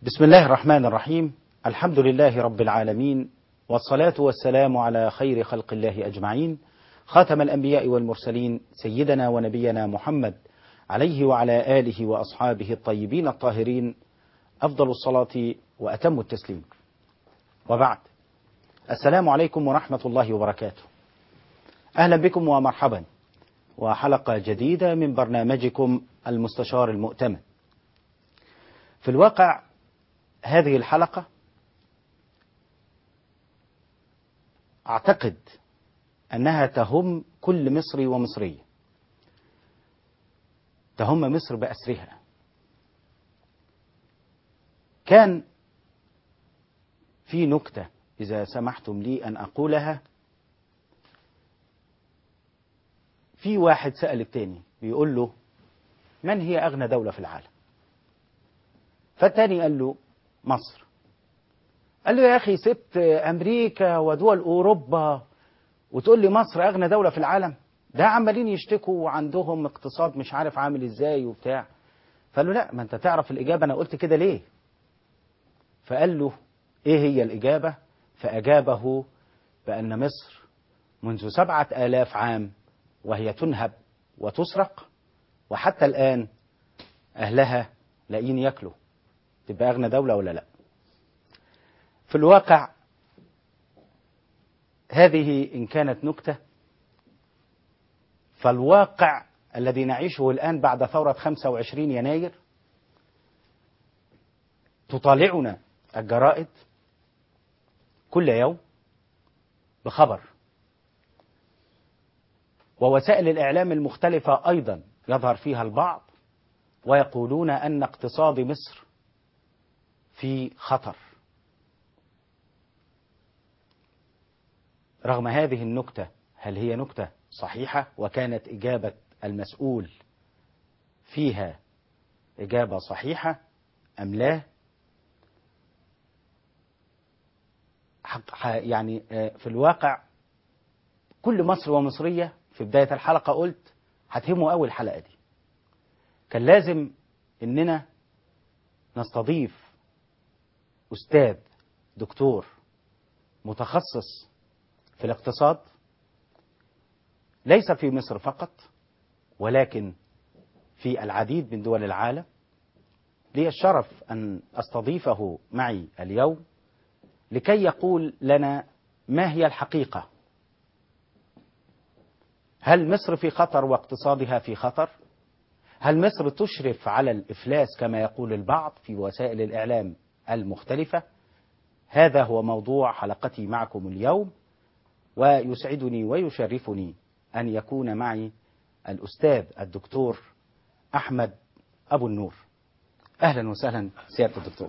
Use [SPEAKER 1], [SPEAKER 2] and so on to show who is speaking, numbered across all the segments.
[SPEAKER 1] بسم الله الرحمن الرحيم الحمد لله رب العالمين والصلاة والسلام على خير خلق الله أجمعين خاتم الأنبياء والمرسلين سيدنا ونبينا محمد عليه وعلى آله وأصحابه الطيبين الطاهرين أفضل الصلاة وأتم التسليم وبعد السلام عليكم ورحمة الله وبركاته أهلا بكم ومرحبا وحلقة جديدة من برنامجكم المستشار المؤتمن في الواقع هذه الحلقة أعتقد أنها تهم كل مصري ومصرية تهم مصر بأسرها كان في نكتة إذا سمحتم لي أن أقولها في واحد سأل التاني بيقول له من هي أغنى دولة في العالم فالتاني قال له مصر قال له يا أخي سبت أمريكا ودول أوروبا وتقول لي مصر أغنى دولة في العالم ده عمالين يشتكوا وعندهم اقتصاد مش عارف عامل ازاي وبتاع فقال له لا ما انت تعرف الإجابة أنا قلت كده ليه فقال له ايه هي الإجابة فأجابه بأن مصر منذ سبعة آلاف عام وهي تنهب وتسرق وحتى الآن أهلها لاقيين ياكلوا تبقى أغنى دولة ولا لا في الواقع هذه إن كانت نكتة فالواقع الذي نعيشه الآن بعد ثورة 25 يناير تطالعنا الجرائد كل يوم بخبر ووسائل الإعلام المختلفة أيضا يظهر فيها البعض ويقولون أن اقتصاد مصر في خطر رغم هذه النكتة هل هي نكتة صحيحة وكانت إجابة المسؤول فيها إجابة صحيحة أم لا يعني في الواقع كل مصر ومصرية في بداية الحلقة قلت هتهموا أول الحلقة دي كان لازم إننا نستضيف أستاذ دكتور متخصص في الاقتصاد ليس في مصر فقط ولكن في العديد من دول العالم لي الشرف أن أستضيفه معي اليوم لكي يقول لنا ما هي الحقيقة هل مصر في خطر واقتصادها في خطر هل مصر تشرف على الإفلاس كما يقول البعض في وسائل الإعلام المختلفة هذا هو موضوع حلقتي معكم اليوم ويسعدني ويشرفني أن يكون معي الأستاذ الدكتور أحمد أبو النور أهلا وسهلا سيادة الدكتور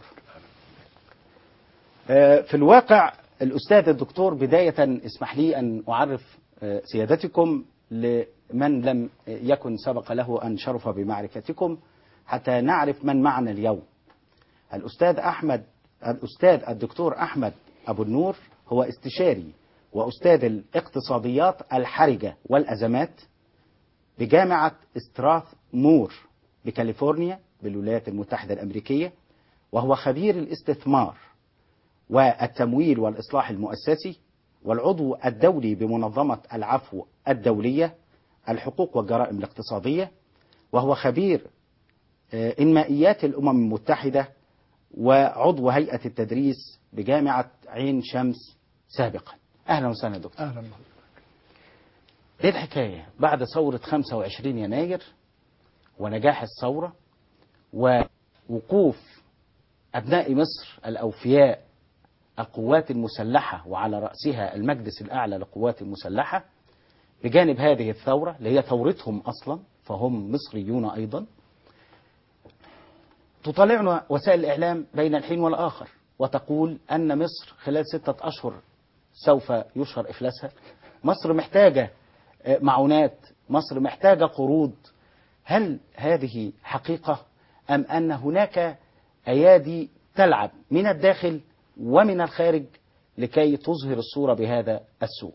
[SPEAKER 1] في الواقع الأستاذ الدكتور بداية اسمح لي أن أعرف سيادتكم لمن لم يكن سبق له أن شرف بمعرفتكم حتى نعرف من معنا اليوم الأستاذ أحمد الأستاذ الدكتور أحمد أبو النور هو استشاري وأستاذ الاقتصاديات الحرجة والأزمات بجامعة استراث مور بكاليفورنيا بالولايات المتحدة الأمريكية وهو خبير الاستثمار والتمويل والإصلاح المؤسسي والعضو الدولي بمنظمة العفو الدولية الحقوق والجرائم الاقتصادية وهو خبير إنمائيات الأمم المتحدة وعضو هيئة التدريس بجامعة عين شمس سابقا أهلا وسهلا دكتور
[SPEAKER 2] اهلا
[SPEAKER 1] ايه الحكاية بعد ثورة 25 يناير ونجاح الثورة ووقوف أبناء مصر الأوفياء القوات المسلحة وعلى رأسها المجلس الأعلى للقوات المسلحة بجانب هذه الثورة اللي هي ثورتهم أصلا فهم مصريون أيضا تطالعنا وسائل الإعلام بين الحين والآخر وتقول أن مصر خلال ستة أشهر سوف يشهر إفلاسها مصر محتاجة معونات مصر محتاجة قروض هل هذه حقيقة أم أن هناك أيادي تلعب من الداخل ومن الخارج لكي تظهر الصورة بهذا السوء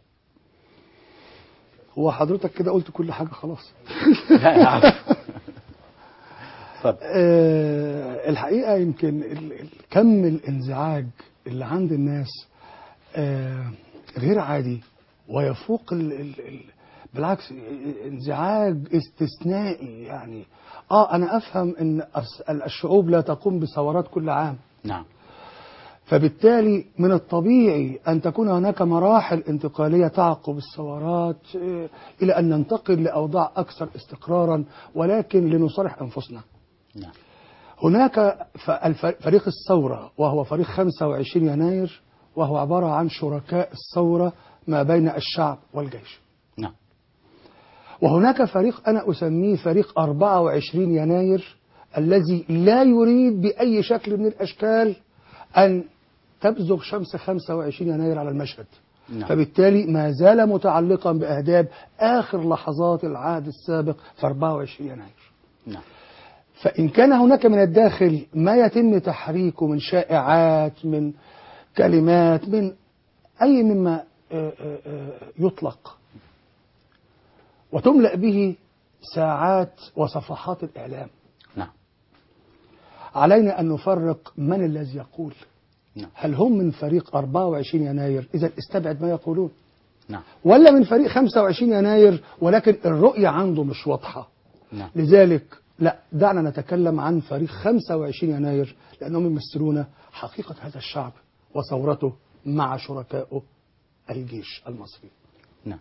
[SPEAKER 2] هو حضرتك كده قلت كل حاجة خلاص
[SPEAKER 1] لا يا عفو. اتفضل
[SPEAKER 2] آه الحقيقة يمكن ال- ال- كم الانزعاج اللي عند الناس آه غير عادي ويفوق ال ال ال بالعكس انزعاج استثنائي يعني اه انا افهم ان أرس- الشعوب لا تقوم بثورات كل عام
[SPEAKER 1] نعم
[SPEAKER 2] فبالتالي من الطبيعي أن تكون هناك مراحل انتقالية تعقب الثورات إيه، إلى أن ننتقل لأوضاع أكثر استقرارا ولكن لنصالح أنفسنا
[SPEAKER 1] نعم
[SPEAKER 2] هناك ف- الف- فريق الثورة وهو فريق 25 يناير وهو عبارة عن شركاء الثورة ما بين الشعب والجيش
[SPEAKER 1] نعم
[SPEAKER 2] وهناك فريق أنا أسميه فريق 24 يناير الذي لا يريد بأي شكل من الأشكال أن تبزغ شمس 25 يناير على المشهد
[SPEAKER 1] نعم.
[SPEAKER 2] فبالتالي ما زال متعلقا بأهداب آخر لحظات العهد السابق في 24 يناير
[SPEAKER 1] نعم
[SPEAKER 2] فإن كان هناك من الداخل ما يتم تحريكه من شائعات من كلمات من أي مما آه، آه، آه، يطلق وتملأ به ساعات وصفحات الإعلام
[SPEAKER 1] نعم
[SPEAKER 2] علينا أن نفرق من الذي يقول
[SPEAKER 1] نعم
[SPEAKER 2] هل هم من فريق 24 يناير إذا استبعد ما يقولون
[SPEAKER 1] نعم
[SPEAKER 2] ولا من فريق 25 يناير ولكن الرؤية عنده مش واضحة
[SPEAKER 1] نعم
[SPEAKER 2] لذلك لا دعنا نتكلم عن فريق 25 يناير لأنهم يمثلون حقيقة هذا الشعب وثورته مع شركائه الجيش المصري
[SPEAKER 1] نعم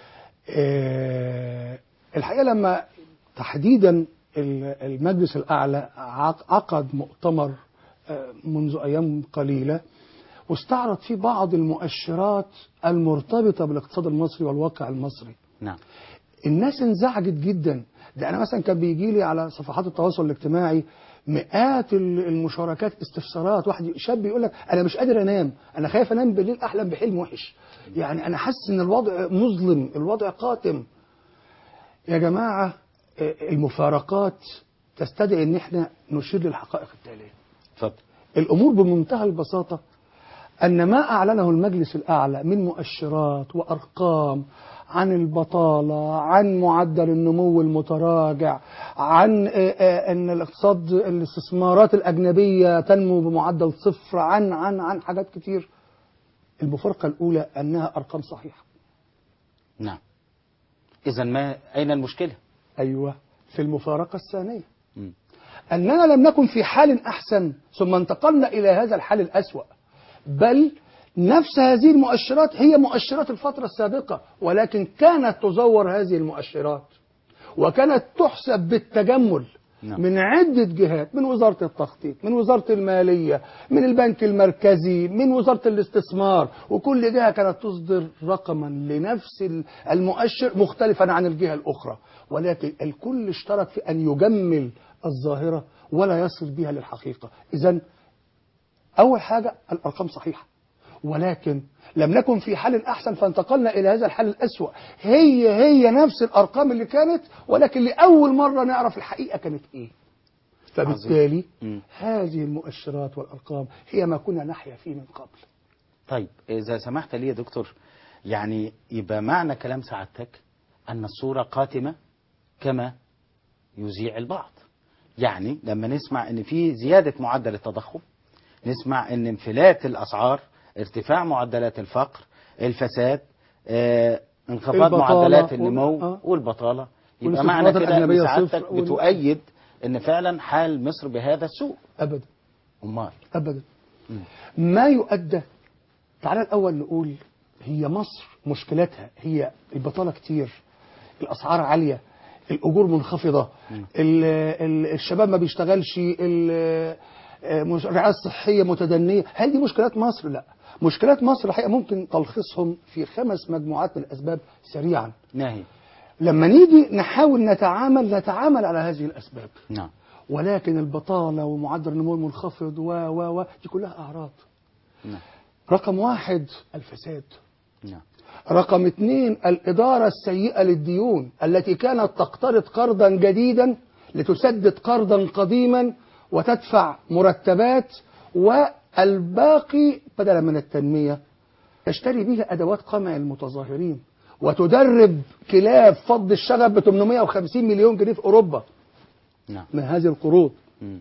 [SPEAKER 2] آه، الحقيقة لما تحديدا ال- المجلس الأعلى عق- عقد مؤتمر آه، منذ أيام قليلة واستعرض فيه بعض المؤشرات المرتبطة بالاقتصاد المصري والواقع المصري
[SPEAKER 1] نعم
[SPEAKER 2] الناس انزعجت جدا ده انا مثلا كان بيجي لي على صفحات التواصل الاجتماعي مئات ال- المشاركات استفسارات واحد شاب يقول لك انا مش قادر انام انا خايف انام بالليل احلم بحلم وحش يعني انا حاسس ان الوضع مظلم الوضع قاتم يا جماعه آه، المفارقات تستدعي ان احنا نشير للحقائق التاليه
[SPEAKER 1] اتفضل
[SPEAKER 2] الأمور بمنتهى البساطة أن ما أعلنه المجلس الأعلى من مؤشرات وأرقام عن البطالة عن معدل النمو المتراجع عن آه، آه، أن الاقتصاد الاستثمارات الأجنبية تنمو بمعدل صفر عن عن عن حاجات كتير المفارقة الأولى أنها أرقام صحيحة
[SPEAKER 1] نعم إذا ما أين المشكلة؟
[SPEAKER 2] أيوة في المفارقة الثانية
[SPEAKER 1] مم.
[SPEAKER 2] أننا لم نكن في حال أحسن ثم انتقلنا إلى هذا الحال الأسوأ بل نفس هذه المؤشرات هي مؤشرات الفترة السابقة ولكن كانت تزور هذه المؤشرات وكانت تحسب بالتجمل
[SPEAKER 1] نعم.
[SPEAKER 2] من عدة جهات من وزارة التخطيط من وزارة المالية من البنك المركزي من وزارة الاستثمار وكل جهة كانت تصدر رقما لنفس المؤشر مختلفا عن الجهة الأخرى ولكن الكل اشترك في أن يجمل الظاهرة ولا يصل بها للحقيقة إذا أول حاجة الأرقام صحيحة ولكن لم نكن في حال أحسن فانتقلنا إلى هذا الحال الأسوأ هي هي نفس الأرقام اللي كانت ولكن لأول مرة نعرف الحقيقة كانت إيه فبالتالي
[SPEAKER 1] مم.
[SPEAKER 2] هذه المؤشرات والأرقام هي ما كنا نحيا فيه من قبل
[SPEAKER 1] طيب إذا سمحت لي يا دكتور يعني يبقى معنى كلام سعادتك أن الصورة قاتمة كما يذيع البعض يعني لما نسمع أن في زيادة معدل التضخم نسمع أن انفلات الأسعار ارتفاع معدلات الفقر الفساد آه، انخفاض
[SPEAKER 2] البطالة
[SPEAKER 1] معدلات
[SPEAKER 2] وال-
[SPEAKER 1] النمو
[SPEAKER 2] آه.
[SPEAKER 1] والبطالة يبقى
[SPEAKER 2] والاستثمارات
[SPEAKER 1] معنى كده أن
[SPEAKER 2] الأجنبية
[SPEAKER 1] سعادتك
[SPEAKER 2] صفر وال-
[SPEAKER 1] بتؤيد أن فعلا حال مصر بهذا السوء
[SPEAKER 2] أبدا
[SPEAKER 1] أمال
[SPEAKER 2] أبدا
[SPEAKER 1] مم.
[SPEAKER 2] ما يؤدى تعال الأول نقول هي مصر مشكلتها هي البطالة كتير الأسعار عالية الأجور منخفضة
[SPEAKER 1] مم.
[SPEAKER 2] ال- ال- الشباب ما بيشتغلش ال- آه، مش- الرعاية الصحية متدنية هل دي مشكلات مصر؟ لا مشكلات مصر الحقيقة ممكن تلخيصهم في خمس مجموعات من الأسباب سريعا
[SPEAKER 1] ناهي
[SPEAKER 2] لما نيجي نحاول نتعامل نتعامل على هذه الأسباب
[SPEAKER 1] نعم
[SPEAKER 2] ولكن البطالة ومعدل النمو المنخفض و و و دي كلها أعراض
[SPEAKER 1] نعم
[SPEAKER 2] رقم واحد الفساد
[SPEAKER 1] نعم
[SPEAKER 2] رقم اثنين الإدارة السيئة للديون التي كانت تقترض قرضا جديدا لتسدد قرضا قديما وتدفع مرتبات والباقي بدلا من التنمية تشتري به أدوات قمع المتظاهرين وتدرب كلاب فض الشغب ب 850 مليون جنيه في أوروبا
[SPEAKER 1] نعم
[SPEAKER 2] من هذه القروض
[SPEAKER 1] مم.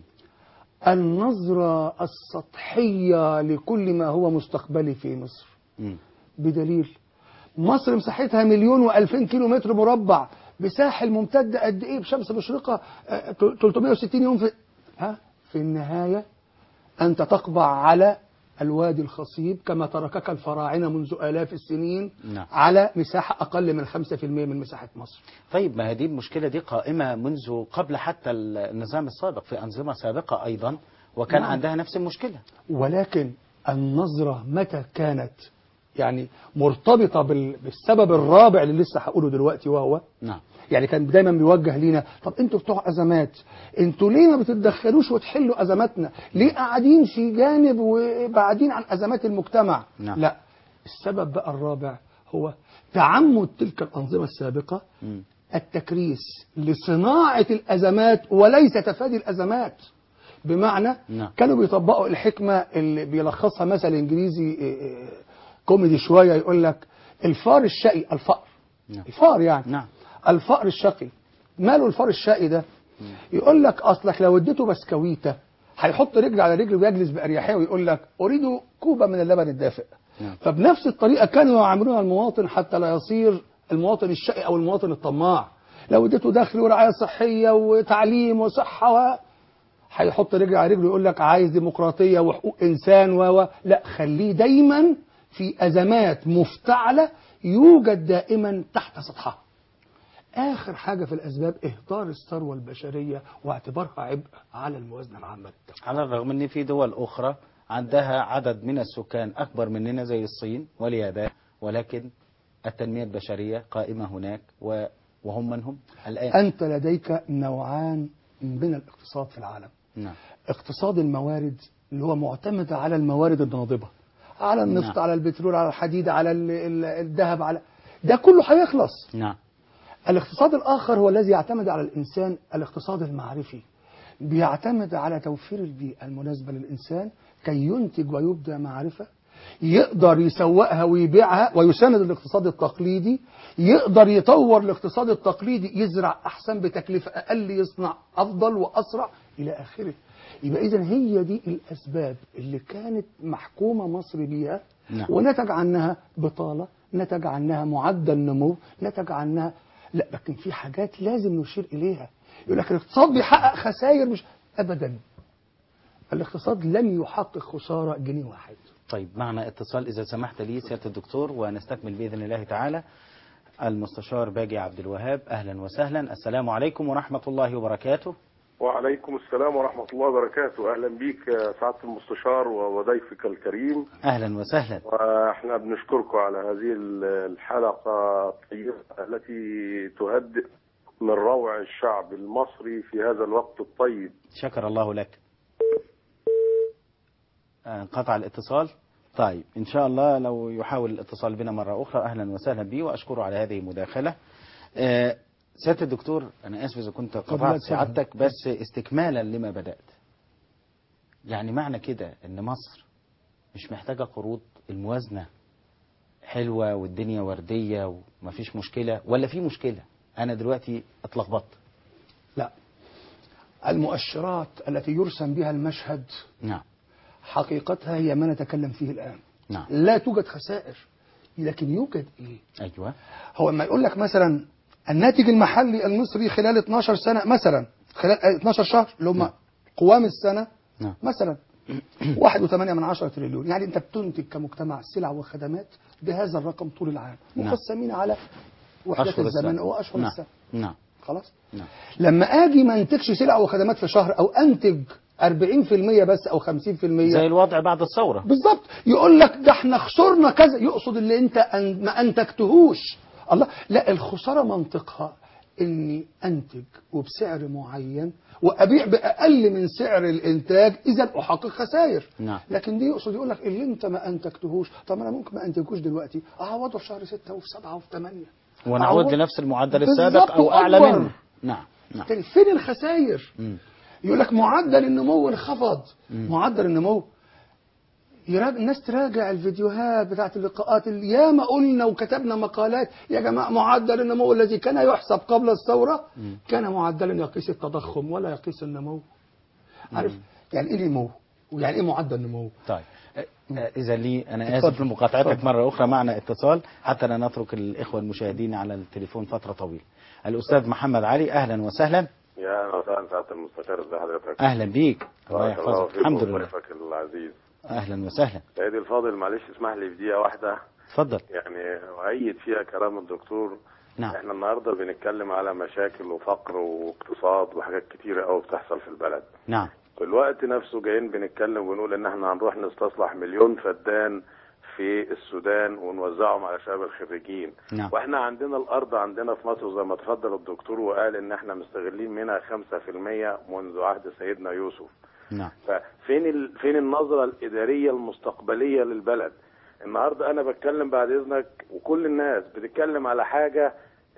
[SPEAKER 2] النظرة السطحية لكل ما هو مستقبلي في مصر
[SPEAKER 1] مم.
[SPEAKER 2] بدليل مصر مساحتها مليون وألفين كيلو متر مربع بساحل ممتد قد ايه بشمس مشرقة آه، 360 يوم في ها في النهاية أنت تقبع على الوادي الخصيب كما تركك الفراعنة منذ آلاف السنين
[SPEAKER 1] نعم.
[SPEAKER 2] على مساحة أقل من 5% من مساحة مصر
[SPEAKER 1] طيب ما هذه المشكلة دي قائمة منذ قبل حتى النظام السابق في أنظمة سابقة أيضا وكان
[SPEAKER 2] نعم.
[SPEAKER 1] عندها نفس المشكلة
[SPEAKER 2] ولكن النظرة متى كانت يعني مرتبطة بال- بالسبب الرابع اللي لسه هقوله دلوقتي وهو
[SPEAKER 1] نعم
[SPEAKER 2] يعني كان دايما بيوجه لينا طب انتوا بتوع ازمات انتوا ليه ما بتتدخلوش وتحلوا ازماتنا ليه قاعدين في جانب وبعدين عن ازمات المجتمع
[SPEAKER 1] نعم.
[SPEAKER 2] لا السبب بقى الرابع هو تعمد تلك الانظمه السابقه
[SPEAKER 1] مم.
[SPEAKER 2] التكريس لصناعه الازمات وليس تفادي الازمات بمعنى
[SPEAKER 1] نعم.
[SPEAKER 2] كانوا بيطبقوا الحكمه اللي بيلخصها مثل انجليزي إيه، إيه، كوميدي شويه يقول لك الفار الشقي الفأر
[SPEAKER 1] نعم.
[SPEAKER 2] الفار يعني
[SPEAKER 1] نعم
[SPEAKER 2] الفأر الشقي ماله الفار الشقي ده يقول لك اصلك لو اديته بسكويته هيحط رجل على رجل ويجلس باريحيه ويقول لك اريد كوبا من اللبن الدافئ
[SPEAKER 1] نعم.
[SPEAKER 2] فبنفس الطريقه كانوا يعاملون المواطن حتى لا يصير المواطن الشقي او المواطن الطماع لو اديته دخل ورعايه صحيه وتعليم وصحه و... هيحط رجل على رجل ويقول لك عايز ديمقراطيه وحقوق انسان و و- لا خليه دايما في ازمات مفتعله يوجد دائما تحت سطحها آخر حاجة في الأسباب إهدار الثروة البشرية واعتبارها عبء على الموازنة العامة للدولة.
[SPEAKER 1] على الرغم ان في دول اخرى عندها عدد من السكان اكبر مننا زي الصين واليابان ولكن التنمية البشرية قائمة هناك و- وهم من هم الآن
[SPEAKER 2] أنت لديك نوعان من الاقتصاد في العالم
[SPEAKER 1] نعم
[SPEAKER 2] اقتصاد الموارد اللي هو معتمد على الموارد الناضبة على النفط
[SPEAKER 1] نعم.
[SPEAKER 2] على البترول على الحديد على ال- ال- الذهب على ده كله هيخلص
[SPEAKER 1] نعم
[SPEAKER 2] الاقتصاد الآخر هو الذي يعتمد على الإنسان الاقتصاد المعرفي بيعتمد على توفير البيئة المناسبة للإنسان كي ينتج ويبدأ معرفة يقدر يسوقها ويبيعها ويساند الاقتصاد التقليدي يقدر يطور الاقتصاد التقليدي يزرع أحسن بتكلفة أقل يصنع أفضل وأسرع إلى آخره يبقى إذا هي دي الأسباب اللي كانت محكومة مصر بيها
[SPEAKER 1] نعم.
[SPEAKER 2] ونتج عنها بطالة نتج عنها معدل نمو نتج عنها لا لكن في حاجات لازم نشير إليها يقول لك الاقتصاد بيحقق خسائر مش أبدا الاقتصاد لم يحقق خسارة جنيه واحد
[SPEAKER 1] طيب معنا اتصال إذا سمحت لي سيادة الدكتور ونستكمل بإذن الله تعالى المستشار باجي عبد الوهاب أهلا وسهلا السلام عليكم ورحمة الله وبركاته
[SPEAKER 3] وعليكم السلام ورحمة الله وبركاته أهلا بيك يا سعادة المستشار وضيفك الكريم
[SPEAKER 1] أهلا وسهلا
[SPEAKER 3] وإحنا بنشكركم على هذه الحلقة الطيبة التي تهدئ من روع الشعب المصري في هذا الوقت الطيب
[SPEAKER 1] شكر الله لك آه، انقطع الاتصال طيب إن شاء الله لو يحاول الاتصال بنا مرة أخرى أهلا وسهلا به وأشكره على هذه المداخلة آه، سيادة الدكتور أنا آسف إذا كنت قطعت
[SPEAKER 2] اتفضل.
[SPEAKER 1] سعادتك بس استكمالا لما بدأت يعني معنى كده إن مصر مش محتاجة قروض الموازنة حلوة والدنيا وردية ومفيش مشكلة ولا في مشكلة أنا دلوقتي اتلخبطت
[SPEAKER 2] لا المؤشرات التي يرسم بها المشهد
[SPEAKER 1] نعم
[SPEAKER 2] حقيقتها هي ما نتكلم فيه الآن
[SPEAKER 1] نعم
[SPEAKER 2] لا توجد خسائر لكن يوجد إيه
[SPEAKER 1] أيوة
[SPEAKER 2] هو لما يقول لك مثلا الناتج المحلي المصري خلال 12 سنة مثلا خلال 12 شهر اللي هم قوام السنة
[SPEAKER 1] نعم
[SPEAKER 2] مثلا 1.8 من عشرة تريليون يعني انت بتنتج كمجتمع سلع وخدمات بهذا الرقم طول العام
[SPEAKER 1] نعم.
[SPEAKER 2] مقسمين على وحدات
[SPEAKER 1] أشهر
[SPEAKER 2] الزمن
[SPEAKER 1] السنة.
[SPEAKER 2] واشهر
[SPEAKER 1] نعم
[SPEAKER 2] السنة
[SPEAKER 1] نعم
[SPEAKER 2] خلاص
[SPEAKER 1] نعم
[SPEAKER 2] لما اجي ما انتجش سلع وخدمات في شهر او انتج 40% بس او 50%
[SPEAKER 1] زي الوضع بعد الثورة
[SPEAKER 2] بالظبط يقول لك ده احنا خسرنا كذا يقصد اللي انت أن ما انتجتهوش الله لا الخساره منطقها اني انتج وبسعر معين وابيع باقل من سعر الانتاج اذا احقق خسائر
[SPEAKER 1] نعم.
[SPEAKER 2] لكن دي يقصد يقول لك اللي انت ما انتجتهوش طب انا ممكن ما انتجوش دلوقتي اعوضه في شهر 6 وفي 7 وفي 8
[SPEAKER 1] ونعود لنفس المعدل السابق
[SPEAKER 2] بالظبط
[SPEAKER 1] أو أعلى
[SPEAKER 2] وأكبر.
[SPEAKER 1] منه نعم نعم
[SPEAKER 2] بالتالي فين الخسائر
[SPEAKER 1] مم.
[SPEAKER 2] يقول لك معدل النمو انخفض معدل النمو يراجع الناس تراجع الفيديوهات بتاعت اللقاءات اللي ياما قلنا وكتبنا مقالات يا جماعه معدل النمو الذي كان يحسب قبل الثوره كان معدلا يقيس التضخم ولا يقيس النمو عارف يعني ايه نمو ويعني ايه معدل نمو
[SPEAKER 1] طيب إذا لي أنا
[SPEAKER 2] اتفضل.
[SPEAKER 1] آسف لمقاطعتك
[SPEAKER 2] اتفضل.
[SPEAKER 1] مرة أخرى معنا اتصال حتى لا نترك الإخوة المشاهدين على التليفون فترة طويلة الأستاذ محمد علي أهلا وسهلا
[SPEAKER 3] يا اهلا وسهلا سعاده المستشار ازي حضرتك
[SPEAKER 1] أهلا بيك الله
[SPEAKER 3] بارك الله
[SPEAKER 1] يحفظك
[SPEAKER 3] فيك
[SPEAKER 1] الحمد لله
[SPEAKER 3] وضيفك العزيز
[SPEAKER 1] أهلا وسهلا
[SPEAKER 3] سيدي الفاضل معلش اسمح لي في دقيقه واحده
[SPEAKER 1] تفضل
[SPEAKER 3] يعني اؤيد فيها كلام الدكتور
[SPEAKER 1] نعم
[SPEAKER 3] احنا النهارده بنتكلم على مشاكل وفقر واقتصاد وحاجات كتيره قوي بتحصل في البلد
[SPEAKER 1] نعم
[SPEAKER 3] في الوقت نفسه جايين بنتكلم ونقول ان احنا هنروح نستصلح مليون فدان في السودان ونوزعهم على شباب الخريجين
[SPEAKER 1] نعم
[SPEAKER 3] واحنا عندنا الارض عندنا في مصر زي ما تفضل الدكتور وقال ان احنا مستغلين منها 5% منذ عهد سيدنا يوسف
[SPEAKER 1] نعم
[SPEAKER 3] ففين ال... فين النظره الاداريه المستقبليه للبلد النهارده انا بتكلم بعد اذنك وكل الناس بتتكلم على حاجه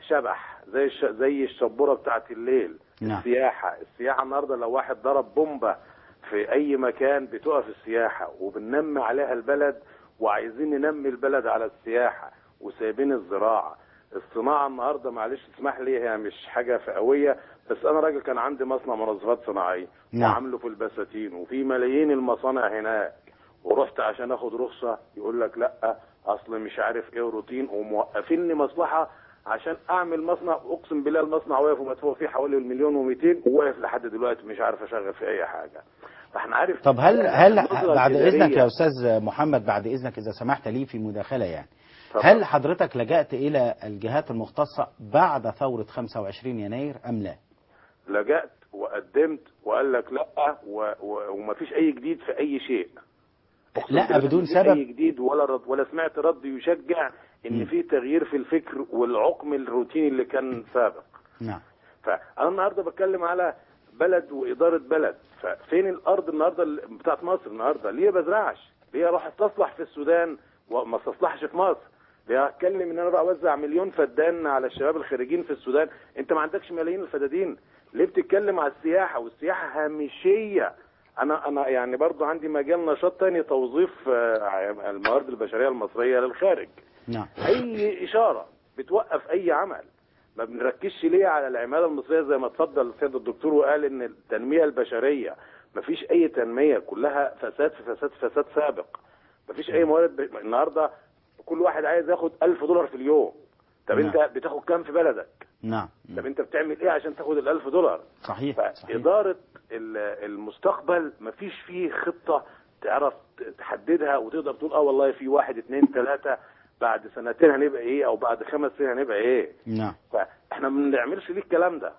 [SPEAKER 3] شبح زي الش... زي الشبوره بتاعت الليل
[SPEAKER 1] نعم.
[SPEAKER 3] السياحه السياحه النهارده لو واحد ضرب بومبه في اي مكان بتقف السياحه وبننمي عليها البلد وعايزين ننمي البلد على السياحه وسايبين الزراعه الصناعه النهارده معلش اسمح لي هي مش حاجه فئويه بس انا راجل كان عندي مصنع منظفات صناعيه
[SPEAKER 1] نعم.
[SPEAKER 3] وعامله في البساتين وفي ملايين المصانع هناك ورحت عشان اخد رخصه يقول لك لا اصل مش عارف ايه روتين وموقفيني مصلحه عشان اعمل مصنع اقسم بالله المصنع واقف ومدفوع فيه حوالي المليون و200 وواقف لحد دلوقتي مش عارف اشغل فيه اي حاجه فاحنا عارف
[SPEAKER 1] طب هل هل
[SPEAKER 3] النظرة
[SPEAKER 1] بعد
[SPEAKER 3] الإدارية-
[SPEAKER 1] إذنك يا أستاذ محمد بعد إذنك إذا سمحت لي في مداخلة يعني
[SPEAKER 3] طبعا.
[SPEAKER 1] هل حضرتك لجأت إلى الجهات المختصة بعد ثورة 25 يناير أم لا؟
[SPEAKER 3] لجأت وقدمت وقال لك لا و... و... ومفيش اي جديد في اي شيء أقسم
[SPEAKER 1] لا
[SPEAKER 3] بالله
[SPEAKER 1] بدون
[SPEAKER 3] مفيش اي
[SPEAKER 1] سبب
[SPEAKER 3] جديد ولا رد ولا سمعت رد يشجع ان
[SPEAKER 1] مم.
[SPEAKER 3] في تغيير في الفكر والعقم الروتيني اللي كان سابق
[SPEAKER 1] نعم
[SPEAKER 3] فانا النهارده بتكلم على بلد واداره بلد ففين الارض النهارده اللي- بتاعت مصر النهارده ليه بزرعش ليه اروح استصلح في السودان وما استصلحش في مصر ليه اتكلم ان انا بقى اوزع مليون فدان على الشباب الخريجين في السودان انت ما عندكش ملايين الفدادين ليه بتتكلم على السياحه والسياحه هامشيه انا انا يعني برضو عندي مجال نشاط تاني توظيف آه، الموارد البشريه المصريه للخارج
[SPEAKER 1] نعم
[SPEAKER 3] اي اشاره بتوقف اي عمل ما بنركزش ليه على العماله المصريه زي ما اتفضل السيد الدكتور وقال ان التنميه البشريه ما فيش اي تنميه كلها فساد في فساد في فساد سابق ما فيش اي موارد ب... النهارده كل واحد عايز ياخد ألف دولار في اليوم طب
[SPEAKER 1] نعم.
[SPEAKER 3] انت بتاخد كام في بلدك
[SPEAKER 1] نعم
[SPEAKER 3] طب انت بتعمل ايه عشان تاخد الألف دولار
[SPEAKER 1] صحيح صحيح
[SPEAKER 3] فإدارة ال- المستقبل مفيش فيه خطة تعرف تحددها وتقدر تقول اه والله في واحد اتنين تلاتة بعد سنتين هنبقى ايه او بعد خمس سنين هنبقى ايه
[SPEAKER 1] نعم
[SPEAKER 3] فاحنا ما بنعملش ليه الكلام ده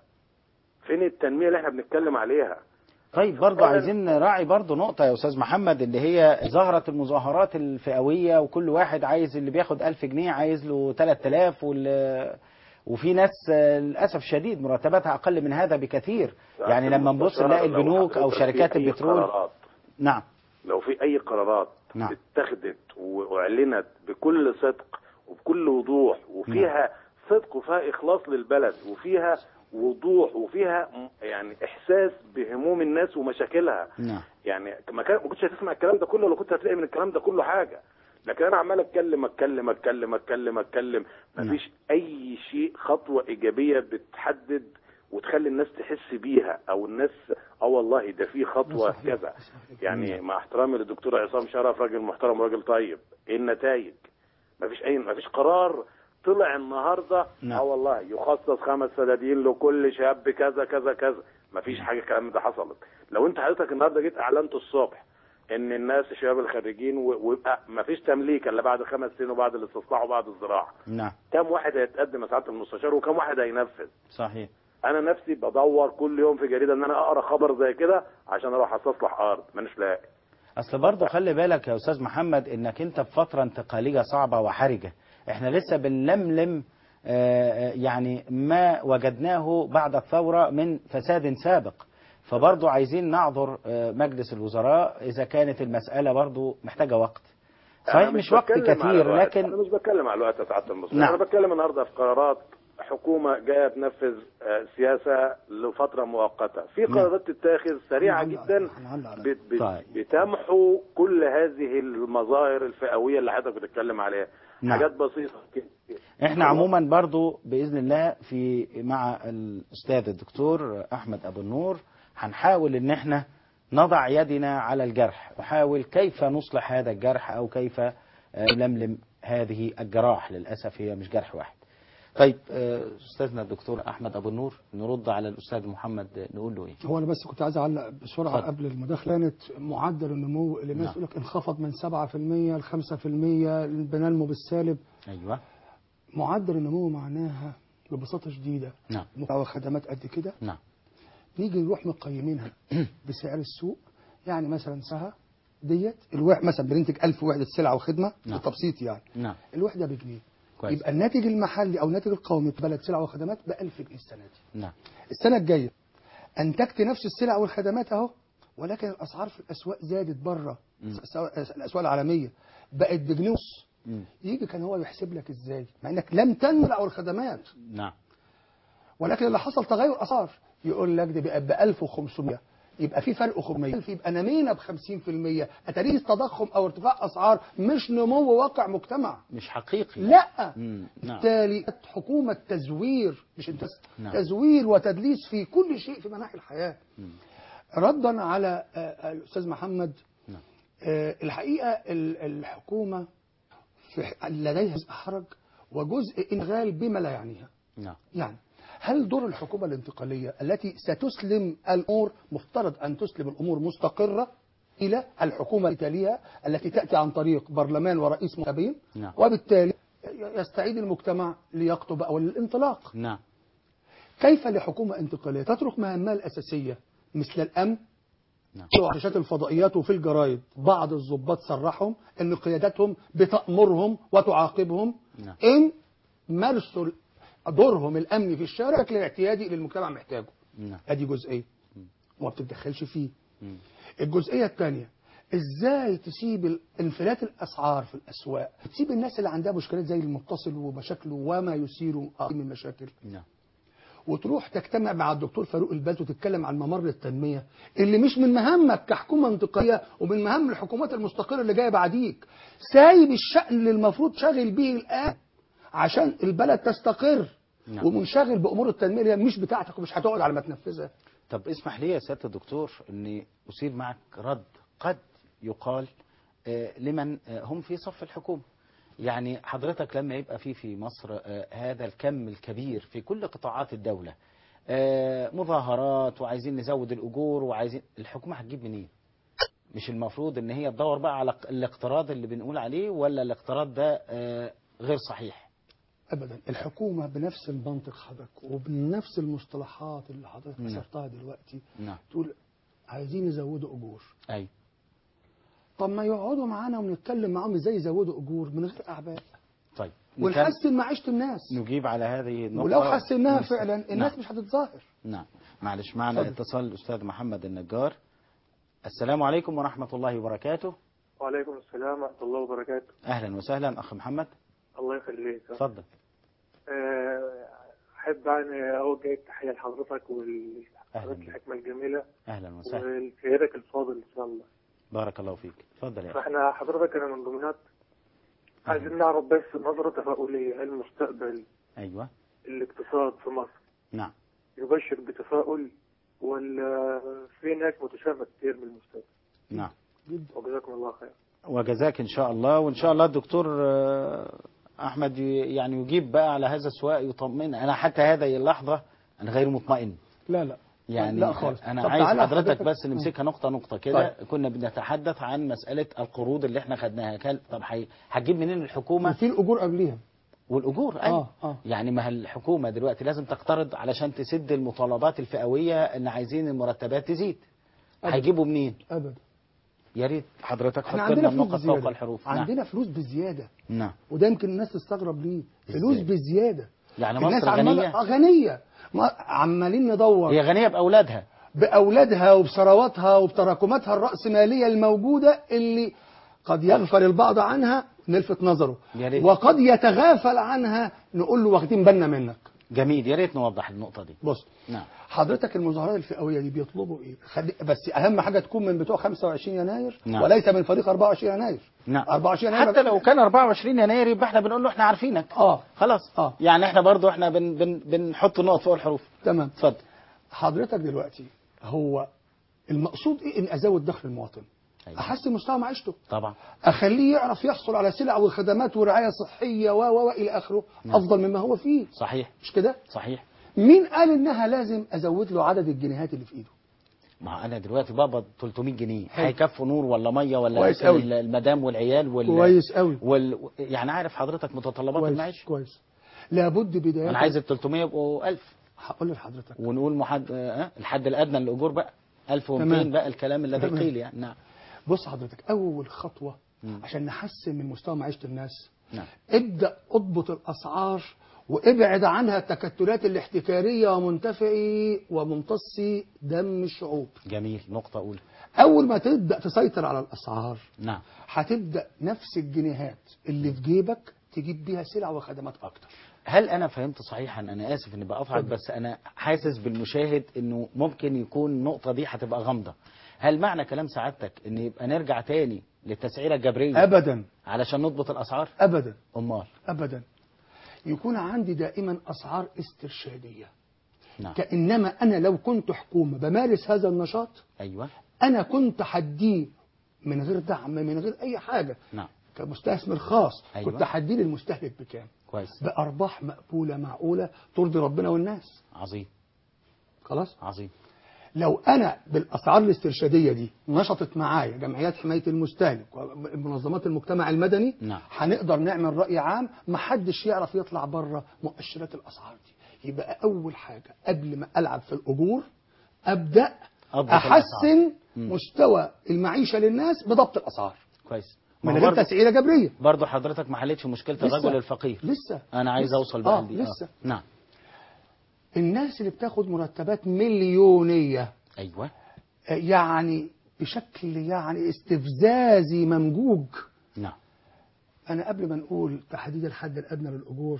[SPEAKER 3] فين التنمية اللي احنا بنتكلم عليها
[SPEAKER 1] طيب برضه
[SPEAKER 3] فعلا.
[SPEAKER 1] عايزين نراعي برضه نقطة يا أستاذ محمد اللي هي ظهرت المظاهرات الفئوية وكل واحد عايز اللي بياخد ألف جنيه عايز له 3000 وال وفي ناس آه، للأسف شديد مرتباتها أقل من هذا بكثير يعني لما نبص نلاقي
[SPEAKER 3] لو
[SPEAKER 1] البنوك أو
[SPEAKER 3] حضرتك
[SPEAKER 1] شركات
[SPEAKER 3] في أي
[SPEAKER 1] البترول
[SPEAKER 3] قرارات
[SPEAKER 1] نعم
[SPEAKER 3] لو في اي قرارات
[SPEAKER 1] نعم.
[SPEAKER 3] اتخذت واعلنت بكل صدق وبكل وضوح وفيها صدق وفيها اخلاص للبلد وفيها وضوح وفيها م- يعني احساس بهموم الناس ومشاكلها
[SPEAKER 1] نعم
[SPEAKER 3] يعني ما كان- ما كنتش هتسمع الكلام ده كله ولا كنت هتلاقي من الكلام ده كله حاجه لكن انا عمال اتكلم اتكلم اتكلم اتكلم اتكلم مفيش اي شيء خطوه ايجابيه بتحدد وتخلي الناس تحس بيها او الناس اه والله ده في خطوه
[SPEAKER 2] صحيح.
[SPEAKER 3] كذا يعني مع احترامي للدكتور عصام شرف راجل محترم وراجل طيب ايه النتائج مفيش اي مفيش قرار طلع النهارده
[SPEAKER 1] نعم.
[SPEAKER 3] اه والله يخصص خمس فدادين لكل شاب كذا كذا كذا مفيش حاجه الكلام ده حصلت لو انت حضرتك النهارده جيت اعلنت الصبح ان الناس الشباب الخريجين و- ويبقى مفيش تمليك الا بعد خمس سنين وبعد الاستصلاح وبعد الزراعه
[SPEAKER 1] نعم
[SPEAKER 3] كم واحد هيتقدم يا سعاده المستشار وكم واحد هينفذ
[SPEAKER 1] صحيح
[SPEAKER 3] انا نفسي بدور كل يوم في جريده ان انا اقرا خبر زي كده عشان اروح استصلح ارض مانيش لاقي
[SPEAKER 1] اصل برضه خلي بالك يا استاذ محمد انك انت في فتره انتقاليه صعبه وحرجه احنا لسه بنلملم آه، آه، يعني ما وجدناه بعد الثوره من فساد سابق فبرضه عايزين نعذر آه، مجلس الوزراء اذا كانت المساله برضه محتاجه وقت صحيح
[SPEAKER 3] أنا
[SPEAKER 1] مش وقت
[SPEAKER 3] بتكلم على
[SPEAKER 1] كتير
[SPEAKER 3] الوقت.
[SPEAKER 1] لكن
[SPEAKER 3] انا مش بتكلم على الوقت يا سعاده المستشار
[SPEAKER 1] نعم.
[SPEAKER 3] انا بتكلم النهارده في قرارات حكومه جايه تنفذ آه، سياسه لفتره مؤقته في قرارات تتاخذ سريعه
[SPEAKER 2] نعلق-
[SPEAKER 3] جدا
[SPEAKER 2] هنعلق على-
[SPEAKER 3] بت- بت-
[SPEAKER 1] طيب.
[SPEAKER 3] بتمحو كل هذه المظاهر الفئويه اللي حضرتك بتتكلم عليها
[SPEAKER 1] نعم.
[SPEAKER 3] حاجات بسيطه كده.
[SPEAKER 1] احنا عموما برضو باذن الله في مع الاستاذ الدكتور احمد ابو النور هنحاول ان احنا نضع يدنا على الجرح نحاول كيف نصلح هذا الجرح او كيف آه، نلملم هذه الجراح للاسف هي مش جرح واحد طيب آه، استاذنا الدكتور احمد ابو النور نرد على الاستاذ محمد نقول له ايه
[SPEAKER 2] هو انا بس كنت عايز اعلق بسرعه
[SPEAKER 1] اتفضل.
[SPEAKER 2] قبل المداخله كانت معدل النمو اللي الناس
[SPEAKER 1] نعم.
[SPEAKER 2] يقول لك انخفض من 7% ل 5% بننمو بالسالب
[SPEAKER 1] ايوه
[SPEAKER 2] معدل النمو معناها ببساطه شديده
[SPEAKER 1] نعم
[SPEAKER 2] مستوى خدمات قد كده
[SPEAKER 1] نعم
[SPEAKER 2] نيجي نروح مقيمينها بسعر السوق يعني مثلا ساعه ديت الواحد مثلا بننتج 1000 وحده سلعه وخدمه
[SPEAKER 1] نعم.
[SPEAKER 2] بالتبسيط يعني
[SPEAKER 1] نعم
[SPEAKER 2] الوحده بجنيه
[SPEAKER 1] كويس
[SPEAKER 2] يبقى الناتج المحلي او الناتج القومي في بلد سلع وخدمات ب 1000 جنيه السنه دي
[SPEAKER 1] نعم
[SPEAKER 2] السنه الجايه انتجت نفس السلع والخدمات اهو ولكن الاسعار في الاسواق زادت بره
[SPEAKER 1] مم.
[SPEAKER 2] الاسواق العالميه بقت بجنيه ونص
[SPEAKER 1] مم.
[SPEAKER 2] يجي كان هو يحسب لك ازاي مع انك لم تنمو او الخدمات
[SPEAKER 1] نعم
[SPEAKER 2] ولكن اللي حصل تغير اسعار يقول لك ده بقى ب 1500 يبقى في فرق 500 يبقى نمينا ب 50% اتاريه تضخم او ارتفاع اسعار مش نمو واقع مجتمع
[SPEAKER 1] مش حقيقي
[SPEAKER 2] لا
[SPEAKER 1] مم. نعم
[SPEAKER 2] بالتالي حكومة تزوير مش انت
[SPEAKER 1] نعم.
[SPEAKER 2] تزوير وتدليس في كل شيء في مناحي الحياة
[SPEAKER 1] مم.
[SPEAKER 2] ردا على آه، الأستاذ محمد
[SPEAKER 1] نعم.
[SPEAKER 2] آه، الحقيقة ال- الحكومة في ح- لديها جزء حرج وجزء إنغال بما لا يعنيها
[SPEAKER 1] نعم
[SPEAKER 2] يعني هل دور الحكومة الانتقالية التي ستسلم الأمور مفترض أن تسلم الأمور مستقرة إلى الحكومة التي تليها التي تأتي عن طريق برلمان ورئيس متابعين
[SPEAKER 1] نعم.
[SPEAKER 2] وبالتالي يستعيد المجتمع ليقطب بقى وللانطلاق
[SPEAKER 1] نعم
[SPEAKER 2] كيف لحكومة انتقالية تترك مهامها الأساسية مثل الأمن
[SPEAKER 1] نعم
[SPEAKER 2] في شاشات الفضائيات وفي الجرايد بعض الضباط صرحهم ان قياداتهم بتأمرهم وتعاقبهم
[SPEAKER 1] نعم.
[SPEAKER 2] ان مارسوا دورهم الامني في الشارع بشكل اعتيادي اللي المجتمع محتاجه
[SPEAKER 1] نعم
[SPEAKER 2] ادي جزئيه
[SPEAKER 1] مم.
[SPEAKER 2] وما بتتدخلش فيه
[SPEAKER 1] مم.
[SPEAKER 2] الجزئيه الثانيه ازاي تسيب ال- انفلات الاسعار في الاسواق تسيب الناس اللي عندها مشكلات زي المتصل ومشاكله وما يثير آه من مشاكل
[SPEAKER 1] نعم
[SPEAKER 2] وتروح تجتمع مع الدكتور فاروق الباز وتتكلم عن ممر التنميه اللي مش من مهامك كحكومه انتقاليه ومن مهام الحكومات المستقله اللي جايه بعديك سايب الشأن اللي المفروض شاغل به الان عشان البلد تستقر
[SPEAKER 1] نعم.
[SPEAKER 2] ومنشغل بامور التنميه اللي هي مش بتاعتك ومش هتقعد على ما تنفذها
[SPEAKER 1] طب اسمح لي يا سيادة الدكتور أني أثير معك رد قد يقال آه، لمن آه، هم في صف الحكومة يعني حضرتك لما يبقى في في مصر آه، هذا الكم الكبير في كل قطاعات الدولة آه، مظاهرات وعايزين نزود الأجور وعايزين الحكومة هتجيب منين مش المفروض ان هي تدور بقى على الاقتراض اللي بنقول عليه ولا الاقتراض ده آه، غير صحيح
[SPEAKER 2] ابدا الحكومه بنفس المنطق حضرتك وبنفس المصطلحات اللي حضرتك
[SPEAKER 1] نعم.
[SPEAKER 2] كسرتها دلوقتي
[SPEAKER 1] نعم
[SPEAKER 2] تقول عايزين يزودوا اجور
[SPEAKER 1] ايوه
[SPEAKER 2] طب ما يقعدوا معانا ونتكلم معاهم ازاي يزودوا اجور من غير اعباء
[SPEAKER 1] طيب نكمل-
[SPEAKER 2] ونحسن معيشه الناس
[SPEAKER 1] نجيب على هذه النقطة
[SPEAKER 2] ولو حسناها
[SPEAKER 1] ونست-
[SPEAKER 2] فعلا الناس
[SPEAKER 1] نعم.
[SPEAKER 2] مش هتتظاهر
[SPEAKER 1] نعم معلش معنا
[SPEAKER 2] اتفضل.
[SPEAKER 1] اتصال الأستاذ محمد النجار السلام عليكم ورحمة الله وبركاته
[SPEAKER 4] وعليكم السلام ورحمة الله وبركاته
[SPEAKER 1] أهلا وسهلا أخ محمد
[SPEAKER 4] الله يخليك
[SPEAKER 1] تفضل
[SPEAKER 4] آه، أحب يعني أوجه التحية لحضرتك
[SPEAKER 1] أهلا
[SPEAKER 4] والحضرتك
[SPEAKER 1] بك.
[SPEAKER 4] الحكمة الجميلة
[SPEAKER 1] أهلا وسهلا
[SPEAKER 4] ولسيادك الفاضل إن شاء الله
[SPEAKER 1] بارك الله فيك تفضل يا أخي
[SPEAKER 4] فإحنا حضرتك أنا من دمياط عايزين نعرف بس نظرة تفاؤلية المستقبل
[SPEAKER 1] أيوة
[SPEAKER 4] الاقتصاد في مصر
[SPEAKER 1] نعم
[SPEAKER 4] يبشر بتفاؤل ولا في ناس متشائمة كتير من المستقبل
[SPEAKER 1] نعم
[SPEAKER 2] جدا
[SPEAKER 4] وجزاكم الله خير
[SPEAKER 1] وجزاك إن شاء الله وإن شاء الله الدكتور آه، أحمد ي- يعني يجيب بقى على هذا السؤال يطمئن أنا حتى هذه اللحظة أنا غير مطمئن
[SPEAKER 2] لا لا
[SPEAKER 1] يعني
[SPEAKER 2] لا خالص
[SPEAKER 1] انا
[SPEAKER 2] طب
[SPEAKER 1] عايز
[SPEAKER 2] تعالى
[SPEAKER 1] حضرتك بس نمسكها نقطه نقطه كده
[SPEAKER 2] طيب.
[SPEAKER 1] كنا بنتحدث عن مساله القروض اللي احنا خدناها كان طب هي- هتجيب منين الحكومه
[SPEAKER 2] وفي الاجور قبليها
[SPEAKER 1] والاجور أيوة.
[SPEAKER 2] اه اه
[SPEAKER 1] يعني ما هي الحكومه دلوقتي لازم تقترض علشان تسد المطالبات الفئويه ان عايزين المرتبات تزيد
[SPEAKER 2] أبدا.
[SPEAKER 1] هيجيبوا منين
[SPEAKER 2] ابدا
[SPEAKER 1] يا ريت حضرتك حط
[SPEAKER 2] احنا
[SPEAKER 1] لنا
[SPEAKER 2] عندنا فلوس
[SPEAKER 1] النقط فوق
[SPEAKER 2] بزياده
[SPEAKER 1] الحروف نعم
[SPEAKER 2] عندنا فلوس بزياده
[SPEAKER 1] نعم
[SPEAKER 2] وده يمكن الناس تستغرب ليه فلوس
[SPEAKER 1] إزاي؟
[SPEAKER 2] بزياده
[SPEAKER 1] يعني
[SPEAKER 2] الناس
[SPEAKER 1] مصر
[SPEAKER 2] عمالة-
[SPEAKER 1] غنيه
[SPEAKER 2] آه، غنيه ما- عمالين ندور
[SPEAKER 1] هي غنيه باولادها
[SPEAKER 2] باولادها وبثرواتها وبتراكماتها الراسماليه الموجوده اللي قد يغفل البعض عنها نلفت نظره
[SPEAKER 1] يا ريت.
[SPEAKER 2] وقد يتغافل عنها نقول له واخدين بالنا منك
[SPEAKER 1] جميل يا ريت نوضح النقطه دي
[SPEAKER 2] بص
[SPEAKER 1] نعم
[SPEAKER 2] حضرتك المظاهرات الفئويه دي بيطلبوا ايه خلي بس اهم حاجه تكون من بتوع 25 يناير
[SPEAKER 1] نعم.
[SPEAKER 2] وليس من فريق 24 يناير
[SPEAKER 1] نعم
[SPEAKER 2] 24 يناير
[SPEAKER 1] حتى لو كان 24 يناير يبقى احنا بنقول له احنا عارفينك
[SPEAKER 2] اه
[SPEAKER 1] خلاص
[SPEAKER 2] آه.
[SPEAKER 1] يعني احنا برضو احنا بن بن بنحط النقط فوق الحروف
[SPEAKER 2] تمام
[SPEAKER 1] اتفضل
[SPEAKER 2] حضرتك دلوقتي هو المقصود ايه ان ازود دخل المواطن
[SPEAKER 1] أيوة.
[SPEAKER 2] احسن مستوى معيشته
[SPEAKER 1] طبعا
[SPEAKER 2] اخليه يعرف يحصل على سلع وخدمات ورعايه صحيه و و و الى اخره
[SPEAKER 1] نعم.
[SPEAKER 2] افضل مما هو فيه
[SPEAKER 1] صحيح
[SPEAKER 2] مش كده
[SPEAKER 1] صحيح
[SPEAKER 2] مين قال انها لازم ازود له عدد الجنيهات اللي في ايده
[SPEAKER 1] ما انا دلوقتي بقبض 300 جنيه
[SPEAKER 2] حلو.
[SPEAKER 1] هيكفوا نور ولا ميه ولا
[SPEAKER 2] كويس
[SPEAKER 1] أكل
[SPEAKER 2] أوي.
[SPEAKER 1] المدام والعيال وال
[SPEAKER 2] كويس قوي
[SPEAKER 1] وال يعني عارف حضرتك متطلبات
[SPEAKER 2] كويس
[SPEAKER 1] المعيشه
[SPEAKER 2] كويس لابد بدايه
[SPEAKER 1] انا عايز ال 300 يبقوا 1000
[SPEAKER 2] هقول لحضرتك
[SPEAKER 1] ونقول محد آه الحد الادنى للاجور بقى 1200
[SPEAKER 2] تمام.
[SPEAKER 1] بقى الكلام الذي
[SPEAKER 2] تمام.
[SPEAKER 1] قيل يعني نعم
[SPEAKER 2] بص حضرتك اول خطوه
[SPEAKER 1] مم.
[SPEAKER 2] عشان نحسن من مستوى معيشه الناس
[SPEAKER 1] نعم
[SPEAKER 2] ابدا اضبط الاسعار وابعد عنها التكتلات الاحتكاريه ومنتفعي وممتصي دم الشعوب
[SPEAKER 1] جميل نقطه اولى
[SPEAKER 2] اول ما تبدا تسيطر على الاسعار
[SPEAKER 1] نعم
[SPEAKER 2] هتبدا نفس الجنيهات اللي في جيبك تجيب بيها سلع وخدمات اكتر
[SPEAKER 1] هل انا فهمت صحيحا انا اسف اني بقطعك
[SPEAKER 2] اتفضل.
[SPEAKER 1] بس انا حاسس بالمشاهد انه ممكن يكون النقطه دي هتبقى غامضه هل معنى كلام سعادتك ان يبقى نرجع تاني للتسعيره الجبريه
[SPEAKER 2] ابدا
[SPEAKER 1] علشان نضبط الاسعار
[SPEAKER 2] ابدا
[SPEAKER 1] امال
[SPEAKER 2] ابدا يكون عندي دائما اسعار استرشاديه
[SPEAKER 1] نعم
[SPEAKER 2] كانما انا لو كنت حكومه بمارس هذا النشاط
[SPEAKER 1] ايوه
[SPEAKER 2] انا كنت هديه من غير دعم من غير اي حاجه
[SPEAKER 1] نعم
[SPEAKER 2] كمستثمر خاص
[SPEAKER 1] أيوة.
[SPEAKER 2] كنت هديه للمستهلك بكام
[SPEAKER 1] كويس
[SPEAKER 2] بارباح مقبوله معقوله ترضي ربنا والناس
[SPEAKER 1] عظيم
[SPEAKER 2] خلاص
[SPEAKER 1] عظيم
[SPEAKER 2] لو انا بالاسعار الاسترشاديه دي نشطت معايا جمعيات حمايه المستهلك ومنظمات المجتمع المدني
[SPEAKER 1] نعم.
[SPEAKER 2] هنقدر نعمل راي عام محدش يعرف يطلع بره مؤشرات الاسعار دي يبقى اول حاجه قبل ما العب في الاجور ابدا
[SPEAKER 1] أضبط
[SPEAKER 2] احسن
[SPEAKER 1] الأسعار. مم.
[SPEAKER 2] مستوى المعيشه للناس بضبط الاسعار
[SPEAKER 1] كويس ما
[SPEAKER 2] من
[SPEAKER 1] هو
[SPEAKER 2] غير
[SPEAKER 1] برضه-
[SPEAKER 2] تسعيره جبريه
[SPEAKER 1] برضه حضرتك ما حلتش مشكله
[SPEAKER 2] لسه.
[SPEAKER 1] الرجل الفقير
[SPEAKER 2] لسه
[SPEAKER 1] انا عايز
[SPEAKER 2] لسه.
[SPEAKER 1] اوصل بقى
[SPEAKER 2] آه
[SPEAKER 1] لدي
[SPEAKER 2] لسه
[SPEAKER 1] نعم
[SPEAKER 2] الناس اللي بتاخد مرتبات مليونيه
[SPEAKER 1] ايوه
[SPEAKER 2] يعني بشكل يعني استفزازي ممجوج
[SPEAKER 1] نعم
[SPEAKER 2] أنا قبل ما نقول تحديد الحد الأدنى للأجور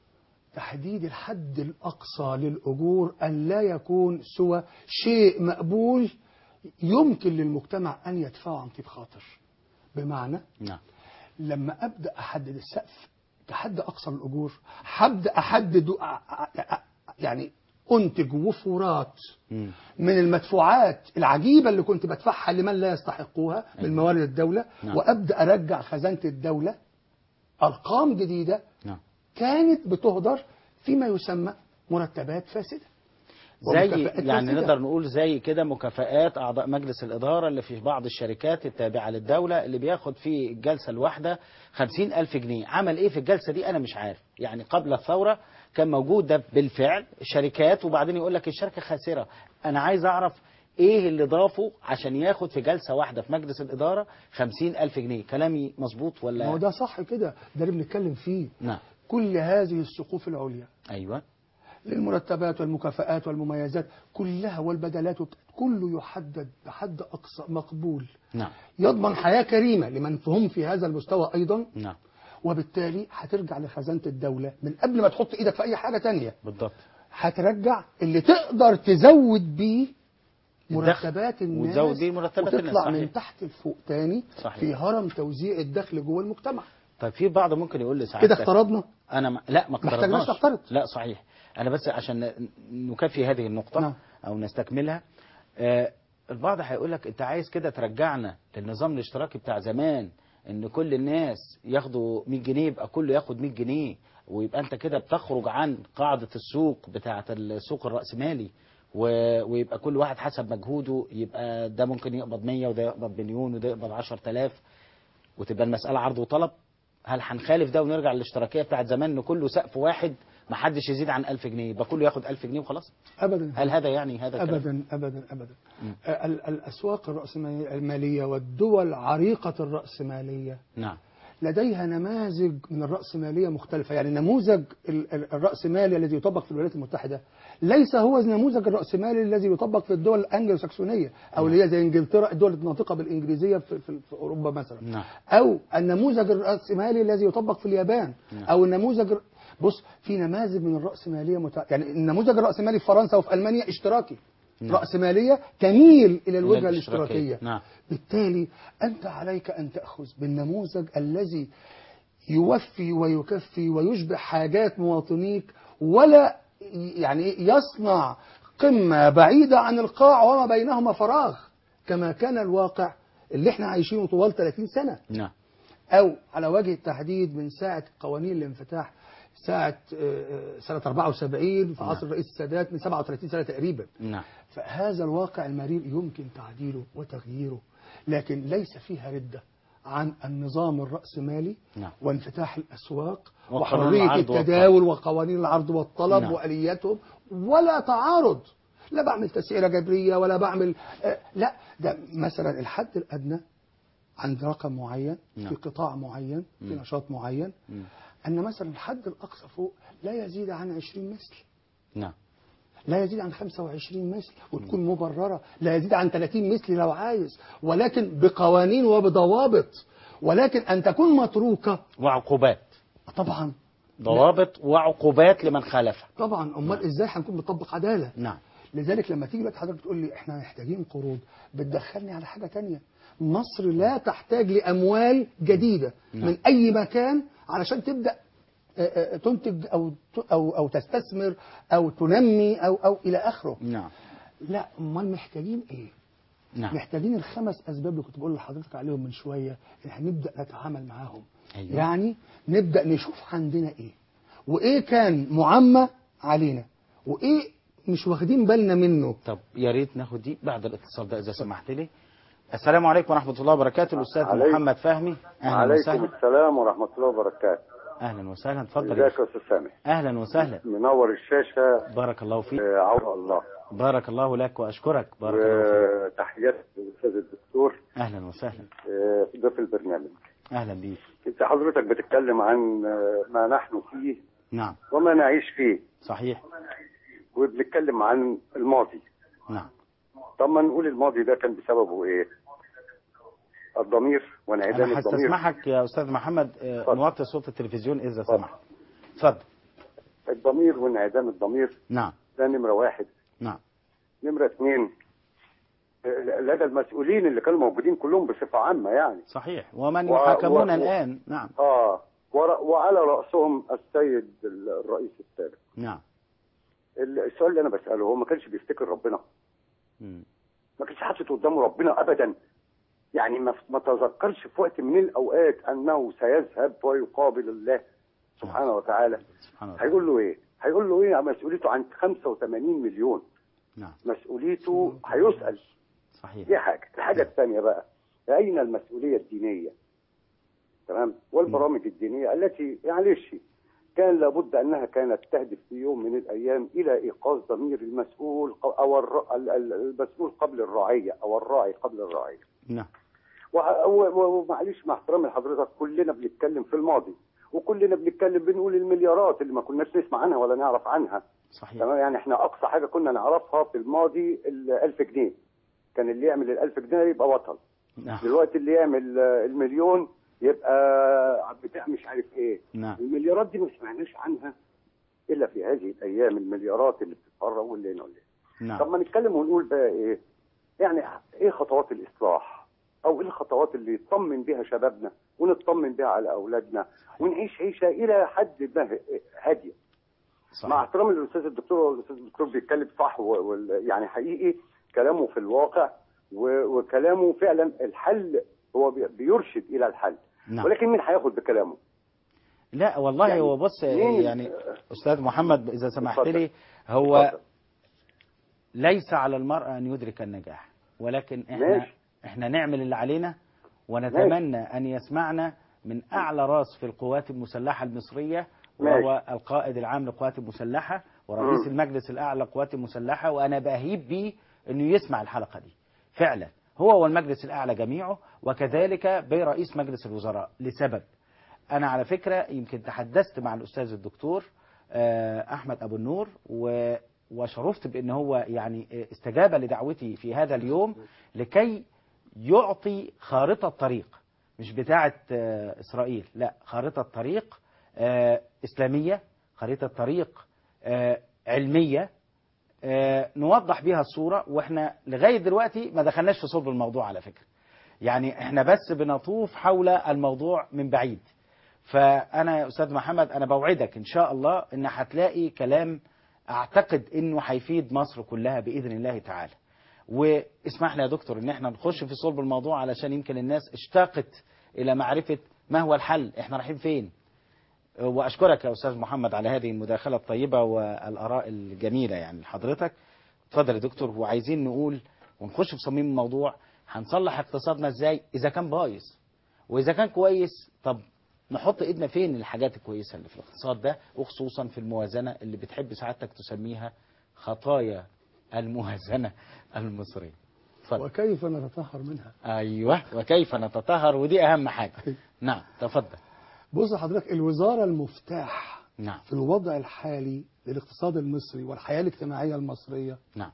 [SPEAKER 2] تحديد الحد الأقصى للأجور أن لا يكون سوى شيء مقبول يمكن للمجتمع أن يدفعه عن طيب خاطر بمعنى
[SPEAKER 1] نعم
[SPEAKER 2] لما أبدأ أحدد السقف كحد أقصى للأجور هبدأ أحدد يعني أنتج وفورات
[SPEAKER 1] مم.
[SPEAKER 2] من المدفوعات العجيبة اللي كنت بدفعها لمن لا يستحقوها من
[SPEAKER 1] أيوة.
[SPEAKER 2] موارد الدولة
[SPEAKER 1] نعم.
[SPEAKER 2] وأبدأ أرجع خزانة الدولة أرقام جديدة
[SPEAKER 1] نعم
[SPEAKER 2] كانت بتهدر فيما يسمى مرتبات فاسدة
[SPEAKER 1] زي
[SPEAKER 2] ومكافآت
[SPEAKER 1] يعني
[SPEAKER 2] فاسدة.
[SPEAKER 1] نقدر نقول زي كده مكافآت أعضاء مجلس الإدارة اللي في بعض الشركات التابعة للدولة اللي بياخد في الجلسة الواحدة خمسين ألف جنيه عمل إيه في الجلسة دي أنا مش عارف يعني قبل الثورة كان موجود ده بالفعل شركات وبعدين يقول لك الشركة خاسرة أنا عايز أعرف إيه اللي ضافه عشان ياخد في جلسة واحدة في مجلس الإدارة خمسين ألف جنيه كلامي مظبوط
[SPEAKER 2] ما هو
[SPEAKER 1] ولا
[SPEAKER 2] ده صح كده ده اللي بنتكلم فيه
[SPEAKER 1] نعم
[SPEAKER 2] كل هذه السقوف العليا
[SPEAKER 1] أيوة
[SPEAKER 2] للمرتبات والمكافآت والمميزات كلها والبدلات وبت- كله يحدد بحد أقصى مقبول
[SPEAKER 1] نعم
[SPEAKER 2] يضمن حياة كريمة لمن هم في هذا المستوى أيضا
[SPEAKER 1] نعم
[SPEAKER 2] وبالتالي هترجع لخزانة الدولة من قبل ما تحط إيدك في أي حاجة تانية
[SPEAKER 1] بالضبط
[SPEAKER 2] هترجع اللي تقدر تزود بيه
[SPEAKER 1] الدخل.
[SPEAKER 2] مرتبات الناس
[SPEAKER 1] وتزود بيه مرتبات الناس،
[SPEAKER 2] وتطلع
[SPEAKER 1] صحيح.
[SPEAKER 2] من تحت لفوق تاني
[SPEAKER 1] صحيح.
[SPEAKER 2] في هرم توزيع الدخل جوه المجتمع
[SPEAKER 1] طيب في بعض ممكن يقول لسعادتك
[SPEAKER 2] كده افترضنا
[SPEAKER 1] انا ما لا ما
[SPEAKER 2] محتاجناش
[SPEAKER 1] اقترضناش
[SPEAKER 2] نفترض.
[SPEAKER 1] لا صحيح انا بس عشان ن- نكفي هذه النقطه
[SPEAKER 2] نعم.
[SPEAKER 1] او نستكملها آه البعض هيقول لك انت عايز كده ترجعنا للنظام الاشتراكي بتاع زمان ان كل الناس ياخدوا 100 جنيه يبقى كله ياخد 100 جنيه ويبقى انت كده بتخرج عن قاعده السوق بتاعه السوق الراسمالي و- ويبقى كل واحد حسب مجهوده يبقى ده ممكن يقبض 100 وده يقبض مليون وده يقبض 10000 وتبقى المسألة عرض وطلب هل هنخالف ده ونرجع للاشتراكية بتاعت زمان ان كله سقف واحد ما حدش يزيد عن 1000 جنيه يبقى كله ياخد 1000 جنيه وخلاص
[SPEAKER 2] أبدا
[SPEAKER 1] هل هذا يعني هذا كلام؟
[SPEAKER 2] أبدا أبدا أبدا آه، ال- الأسواق الرأسمالية والدول عريقة الرأسمالية
[SPEAKER 1] نعم
[SPEAKER 2] لديها نماذج من الرأسمالية مختلفة يعني نموذج ال- ال- الرأسمالي الذي يطبق في الولايات المتحدة ليس هو نموذج الرأسمالي الذي يطبق في الدول الأنجلوساكسونية أو اللي هي زي إنجلترا الدول الناطقة بالإنجليزية في, في, في أوروبا مثلا
[SPEAKER 1] نعم.
[SPEAKER 2] أو النموذج الرأسمالي الذي يطبق في اليابان
[SPEAKER 1] نعم.
[SPEAKER 2] أو النموذج الر- بص في نماذج من الرأسمالية متع... يعني النموذج الرأسمالي في فرنسا وفي ألمانيا اشتراكي
[SPEAKER 1] نعم.
[SPEAKER 2] رأسمالية تميل إلى الوجهة
[SPEAKER 1] الاشتراكية.
[SPEAKER 2] الاشتراكية
[SPEAKER 1] نعم.
[SPEAKER 2] بالتالي أنت عليك أن تأخذ بالنموذج الذي يوفي ويكفي ويشبع حاجات مواطنيك ولا يعني إيه؟ يصنع قمة بعيدة عن القاع وما بينهما فراغ كما كان الواقع اللي احنا عايشينه طوال 30 سنة
[SPEAKER 1] نعم
[SPEAKER 2] أو على وجه التحديد من ساعة قوانين الانفتاح ساعة آه، آه، سنة 74 في عصر الرئيس السادات من 37 سنة تقريبا
[SPEAKER 1] نعم
[SPEAKER 2] فهذا الواقع المرير يمكن تعديله وتغييره لكن ليس فيها ردة عن النظام الرأسمالي
[SPEAKER 1] نعم.
[SPEAKER 2] وانفتاح الأسواق
[SPEAKER 1] وقانون
[SPEAKER 2] وحرية
[SPEAKER 1] العرض
[SPEAKER 2] التداول وقوانين العرض والطلب
[SPEAKER 1] نعم.
[SPEAKER 2] وآلياتهم ولا تعارض لا بعمل تسعيرة جبرية ولا بعمل آه، لا ده مثلا الحد الأدنى عند رقم معين
[SPEAKER 1] نعم.
[SPEAKER 2] في قطاع معين في
[SPEAKER 1] مم.
[SPEAKER 2] نشاط معين
[SPEAKER 1] مم.
[SPEAKER 2] أن مثلا الحد الأقصى فوق لا يزيد عن 20 مثل
[SPEAKER 1] نعم
[SPEAKER 2] لا يزيد عن 25 مثل وتكون مبررة لا يزيد عن 30 مثل لو عايز ولكن بقوانين وبضوابط ولكن أن تكون متروكة
[SPEAKER 1] وعقوبات
[SPEAKER 2] طبعا
[SPEAKER 1] ضوابط وعقوبات لمن خالفها
[SPEAKER 2] طبعا أمال إزاي هنكون بنطبق عدالة
[SPEAKER 1] نعم
[SPEAKER 2] لذلك لما تيجي دلوقتي حضرتك تقول لي احنا محتاجين قروض بتدخلني على حاجة تانية مصر لا تحتاج لأموال جديدة
[SPEAKER 1] نعم.
[SPEAKER 2] من أي مكان علشان تبدأ آه، آه، تنتج أو أو أو تستثمر أو تنمي أو أو إلى آخره
[SPEAKER 1] نعم
[SPEAKER 2] لا امال محتاجين ايه
[SPEAKER 1] نعم
[SPEAKER 2] محتاجين الخمس اسباب اللي كنت بقول لحضرتك عليهم من شويه ان احنا نبدا نتعامل معاهم
[SPEAKER 1] أيوة.
[SPEAKER 2] يعني نبدا نشوف عندنا ايه وايه كان معمى علينا وايه مش واخدين بالنا منه
[SPEAKER 1] طب يا ريت ناخد دي بعد الاتصال ده اذا سمحت لي السلام عليكم ورحمه الله وبركاته الاستاذ
[SPEAKER 5] عليكم.
[SPEAKER 1] محمد فهمي اهلا
[SPEAKER 5] عليكم
[SPEAKER 1] وسهلا
[SPEAKER 5] السلام ورحمة الله وبركاته
[SPEAKER 1] اهلا وسهلا اتفضل يا
[SPEAKER 5] ازيك
[SPEAKER 1] أخي.
[SPEAKER 5] يا استاذ سامي
[SPEAKER 1] اهلا وسهلا
[SPEAKER 5] منور الشاشة
[SPEAKER 1] بارك الله فيك
[SPEAKER 5] آه، عون الله
[SPEAKER 1] بارك الله لك واشكرك بارك الله فيك
[SPEAKER 5] وتحيات للاستاذ الدكتور
[SPEAKER 1] اهلا وسهلا
[SPEAKER 5] آه، في ضيف البرنامج
[SPEAKER 1] اهلا بيك
[SPEAKER 5] انت حضرتك بتتكلم عن آه، ما نحن فيه
[SPEAKER 1] نعم
[SPEAKER 5] وما نعيش فيه
[SPEAKER 1] صحيح
[SPEAKER 5] وبنتكلم عن الماضي
[SPEAKER 1] نعم
[SPEAKER 5] طب ما نقول الماضي ده كان بسببه ايه الضمير وانعدام
[SPEAKER 1] انا
[SPEAKER 5] الضمير
[SPEAKER 1] هستسمحك يا استاذ محمد آه،
[SPEAKER 5] اتفضل.
[SPEAKER 1] نوطي صوت التلفزيون اذا
[SPEAKER 5] اتفضل.
[SPEAKER 1] سمحت اتفضل
[SPEAKER 5] الضمير وانعدام الضمير
[SPEAKER 1] نعم
[SPEAKER 5] ده نمرة واحد
[SPEAKER 1] نعم
[SPEAKER 5] نمرة اثنين آه، لدى المسؤولين اللي كانوا موجودين كلهم بصفة عامة يعني
[SPEAKER 1] صحيح ومن
[SPEAKER 5] و-
[SPEAKER 1] يحاكمون
[SPEAKER 5] و-
[SPEAKER 1] الان نعم
[SPEAKER 5] اه ور- وعلى رأسهم السيد الرئيس السابق
[SPEAKER 1] نعم
[SPEAKER 5] السؤال اللي انا بسأله هو ما كانش بيفتكر ربنا
[SPEAKER 1] مم.
[SPEAKER 5] ما كانش حاطط قدامه ربنا ابدا يعني ما ما تذكرش في وقت من الاوقات انه سيذهب ويقابل الله سبحانه وتعالى
[SPEAKER 1] سبحان الله
[SPEAKER 5] هيقول له ايه هيقول له ايه مسؤوليته عن 85 مليون
[SPEAKER 1] نعم
[SPEAKER 5] مسؤوليته هيسأل
[SPEAKER 1] صحيح
[SPEAKER 5] دي حاجة الحاجة الثانية بقى أين المسؤولية الدينية تمام والبرامج الدينية التي معلش كان لابد أنها كانت تهدف في يوم من الأيام إلى إيقاظ ضمير المسؤول ق- أو الر- ال- ال- المسؤول قبل الرعية أو الراعي قبل الرعية
[SPEAKER 1] نعم
[SPEAKER 5] وع- و- و- ومعلش مع احترامي لحضرتك كلنا بنتكلم في الماضي وكلنا بنتكلم بنقول المليارات اللي ما كناش نسمع عنها ولا نعرف عنها
[SPEAKER 1] صحيح
[SPEAKER 5] تمام يعني احنا اقصى حاجه كنا نعرفها في الماضي ال 1000 جنيه كان اللي يعمل ال 1000 جنيه يبقى بطل
[SPEAKER 1] نعم
[SPEAKER 5] دلوقتي اللي يعمل آه، المليون يبقى بتاع مش عارف ايه
[SPEAKER 1] نعم
[SPEAKER 5] المليارات دي ما سمعناش عنها الا في هذه الايام المليارات اللي بتتفرغ واللي هنا واللي هنا.
[SPEAKER 1] نعم
[SPEAKER 5] طب ما نتكلم ونقول بقى ايه يعني ايه خطوات الاصلاح او ايه الخطوات اللي يطمن بها شبابنا ونطمن بها على اولادنا ونعيش عيشه الى حد ما هاديه مع
[SPEAKER 1] صحيح
[SPEAKER 5] احترامي للاستاذ الدكتور والاستاذ الدكتور بيتكلم صح و... و... يعني حقيقي كلامه في الواقع و... وكلامه فعلا الحل هو بي... بيرشد الى الحل
[SPEAKER 1] نعم
[SPEAKER 5] ولكن مين هياخد بكلامه؟
[SPEAKER 1] لا والله
[SPEAKER 5] يعني
[SPEAKER 1] هو بص
[SPEAKER 5] مين-
[SPEAKER 1] يعني استاذ محمد اذا سمحت
[SPEAKER 5] اتفضل.
[SPEAKER 1] لي هو
[SPEAKER 5] اتفضل.
[SPEAKER 1] ليس على المرء ان يدرك النجاح ولكن احنا
[SPEAKER 5] ماشي.
[SPEAKER 1] احنا نعمل اللي علينا ونتمنى ان يسمعنا من اعلى راس في القوات المسلحه المصريه وهو
[SPEAKER 5] ماشي.
[SPEAKER 1] القائد العام للقوات المسلحه ورئيس
[SPEAKER 5] مم.
[SPEAKER 1] المجلس الاعلى للقوات المسلحه وانا بهيب بيه انه يسمع الحلقه دي فعلا هو والمجلس الاعلى جميعه وكذلك برئيس مجلس الوزراء لسبب انا على فكره يمكن تحدثت مع الاستاذ الدكتور آه، احمد ابو النور و وشرفت بان هو يعني آه، استجاب لدعوتي في هذا اليوم لكي يعطي خارطه طريق مش بتاعه آه، اسرائيل لا خارطه طريق آه، اسلاميه خريطة طريق آه، علمية آه، نوضح بيها الصورة واحنا لغاية دلوقتي ما دخلناش في صلب الموضوع على فكرة يعني احنا بس بنطوف حول الموضوع من بعيد فانا يا استاذ محمد انا بوعدك ان شاء الله ان هتلاقي كلام اعتقد انه هيفيد مصر كلها باذن الله تعالى واسمح لي يا دكتور ان احنا نخش في صلب الموضوع علشان يمكن الناس اشتاقت الى معرفة ما هو الحل احنا رايحين فين واشكرك يا استاذ محمد على هذه المداخله الطيبه والاراء الجميله يعني لحضرتك اتفضل يا دكتور وعايزين نقول ونخش في صميم الموضوع هنصلح اقتصادنا ازاي اذا كان بايظ واذا كان كويس طب نحط ايدنا فين الحاجات الكويسه اللي في الاقتصاد ده وخصوصا في الموازنه اللي بتحب سعادتك تسميها خطايا الموازنه المصريه اتفضل
[SPEAKER 2] وكيف نتطهر منها
[SPEAKER 1] ايوه وكيف نتطهر ودي اهم حاجه نعم تفضل
[SPEAKER 2] بص حضرتك الوزارة المفتاح
[SPEAKER 1] نعم
[SPEAKER 2] في الوضع الحالي للاقتصاد المصري والحياة الاجتماعية المصرية
[SPEAKER 1] نعم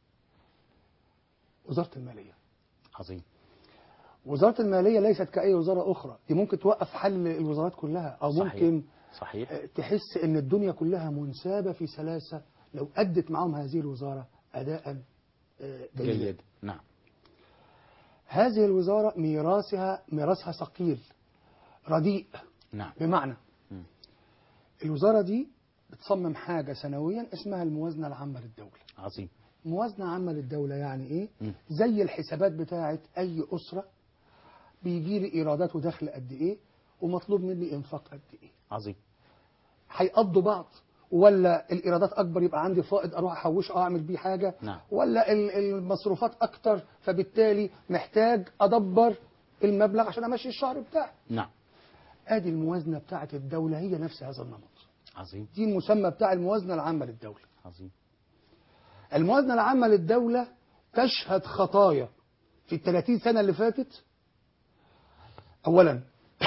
[SPEAKER 2] وزارة المالية
[SPEAKER 1] عظيم
[SPEAKER 2] وزارة المالية ليست كأي وزارة أخرى دي ممكن توقف حل الوزارات كلها أو
[SPEAKER 1] صحيح.
[SPEAKER 2] ممكن
[SPEAKER 1] صحيح
[SPEAKER 2] آه، تحس ان الدنيا كلها منسابة في سلاسة لو أدت معهم هذه الوزارة أداء آه، جيدا
[SPEAKER 1] جيد نعم
[SPEAKER 2] هذه الوزارة ميراثها ميراثها ثقيل رديء
[SPEAKER 1] نعم
[SPEAKER 2] بمعنى
[SPEAKER 1] مم.
[SPEAKER 2] الوزارة دي بتصمم حاجة سنويا اسمها الموازنة العامة للدولة
[SPEAKER 1] عظيم
[SPEAKER 2] موازنة عامة للدولة يعني ايه
[SPEAKER 1] مم.
[SPEAKER 2] زي الحسابات بتاعت اي اسرة بيجي لي ايرادات ودخل قد ايه ومطلوب مني انفاق قد ايه
[SPEAKER 1] عظيم
[SPEAKER 2] هيقضوا بعض ولا الايرادات اكبر يبقى عندي فائض اروح احوشه او اعمل بيه حاجه
[SPEAKER 1] نعم.
[SPEAKER 2] ولا ال- المصروفات اكتر فبالتالي محتاج ادبر المبلغ عشان امشي الشهر بتاعي
[SPEAKER 1] نعم
[SPEAKER 2] ادي الموازنه بتاعت الدوله هي نفس هذا النمط
[SPEAKER 1] عظيم
[SPEAKER 2] دي المسمى بتاع الموازنه العامه للدوله
[SPEAKER 1] عظيم
[SPEAKER 2] الموازنه العامه للدوله تشهد خطايا في ال 30 سنه اللي فاتت اولا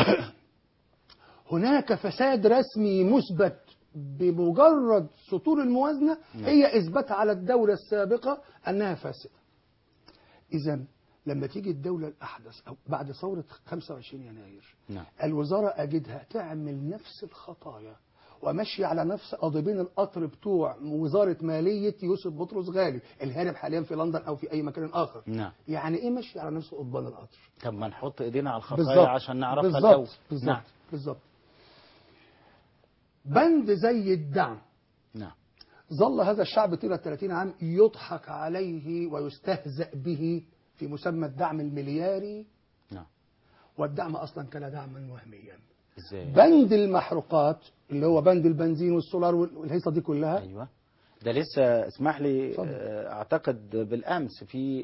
[SPEAKER 2] هناك فساد رسمي مثبت بمجرد سطور الموازنه هي اثباتها على الدوله السابقه انها فاسده. اذا لما تيجي الدوله الاحدث او بعد ثوره 25 يناير
[SPEAKER 1] نعم
[SPEAKER 2] الوزاره اجدها تعمل نفس الخطايا وماشيه على نفس قضيبين القطر بتوع وزاره ماليه يوسف بطرس غالي الهارب حاليا في لندن او في اي مكان اخر.
[SPEAKER 1] نعم
[SPEAKER 2] يعني ايه ماشيه على نفس قضبان القطر؟
[SPEAKER 1] طب ما نحط ايدينا على الخطايا
[SPEAKER 2] بالظبط
[SPEAKER 1] عشان نعرفها
[SPEAKER 2] بالظبط
[SPEAKER 1] الاول
[SPEAKER 2] بالظبط
[SPEAKER 1] نعم
[SPEAKER 2] بالظبط بند زي الدعم
[SPEAKER 1] نعم
[SPEAKER 2] ظل هذا الشعب طيلة 30 عام يضحك عليه ويستهزأ به في مسمى الدعم الملياري
[SPEAKER 1] نعم
[SPEAKER 2] والدعم أصلا كان دعما وهميا
[SPEAKER 1] ازاي
[SPEAKER 2] بند المحروقات اللي هو بند البنزين والسولار والهيصة دي كلها
[SPEAKER 1] ايوه ده لسه اسمح لي
[SPEAKER 2] اتفضل.
[SPEAKER 1] آه، اعتقد بالامس في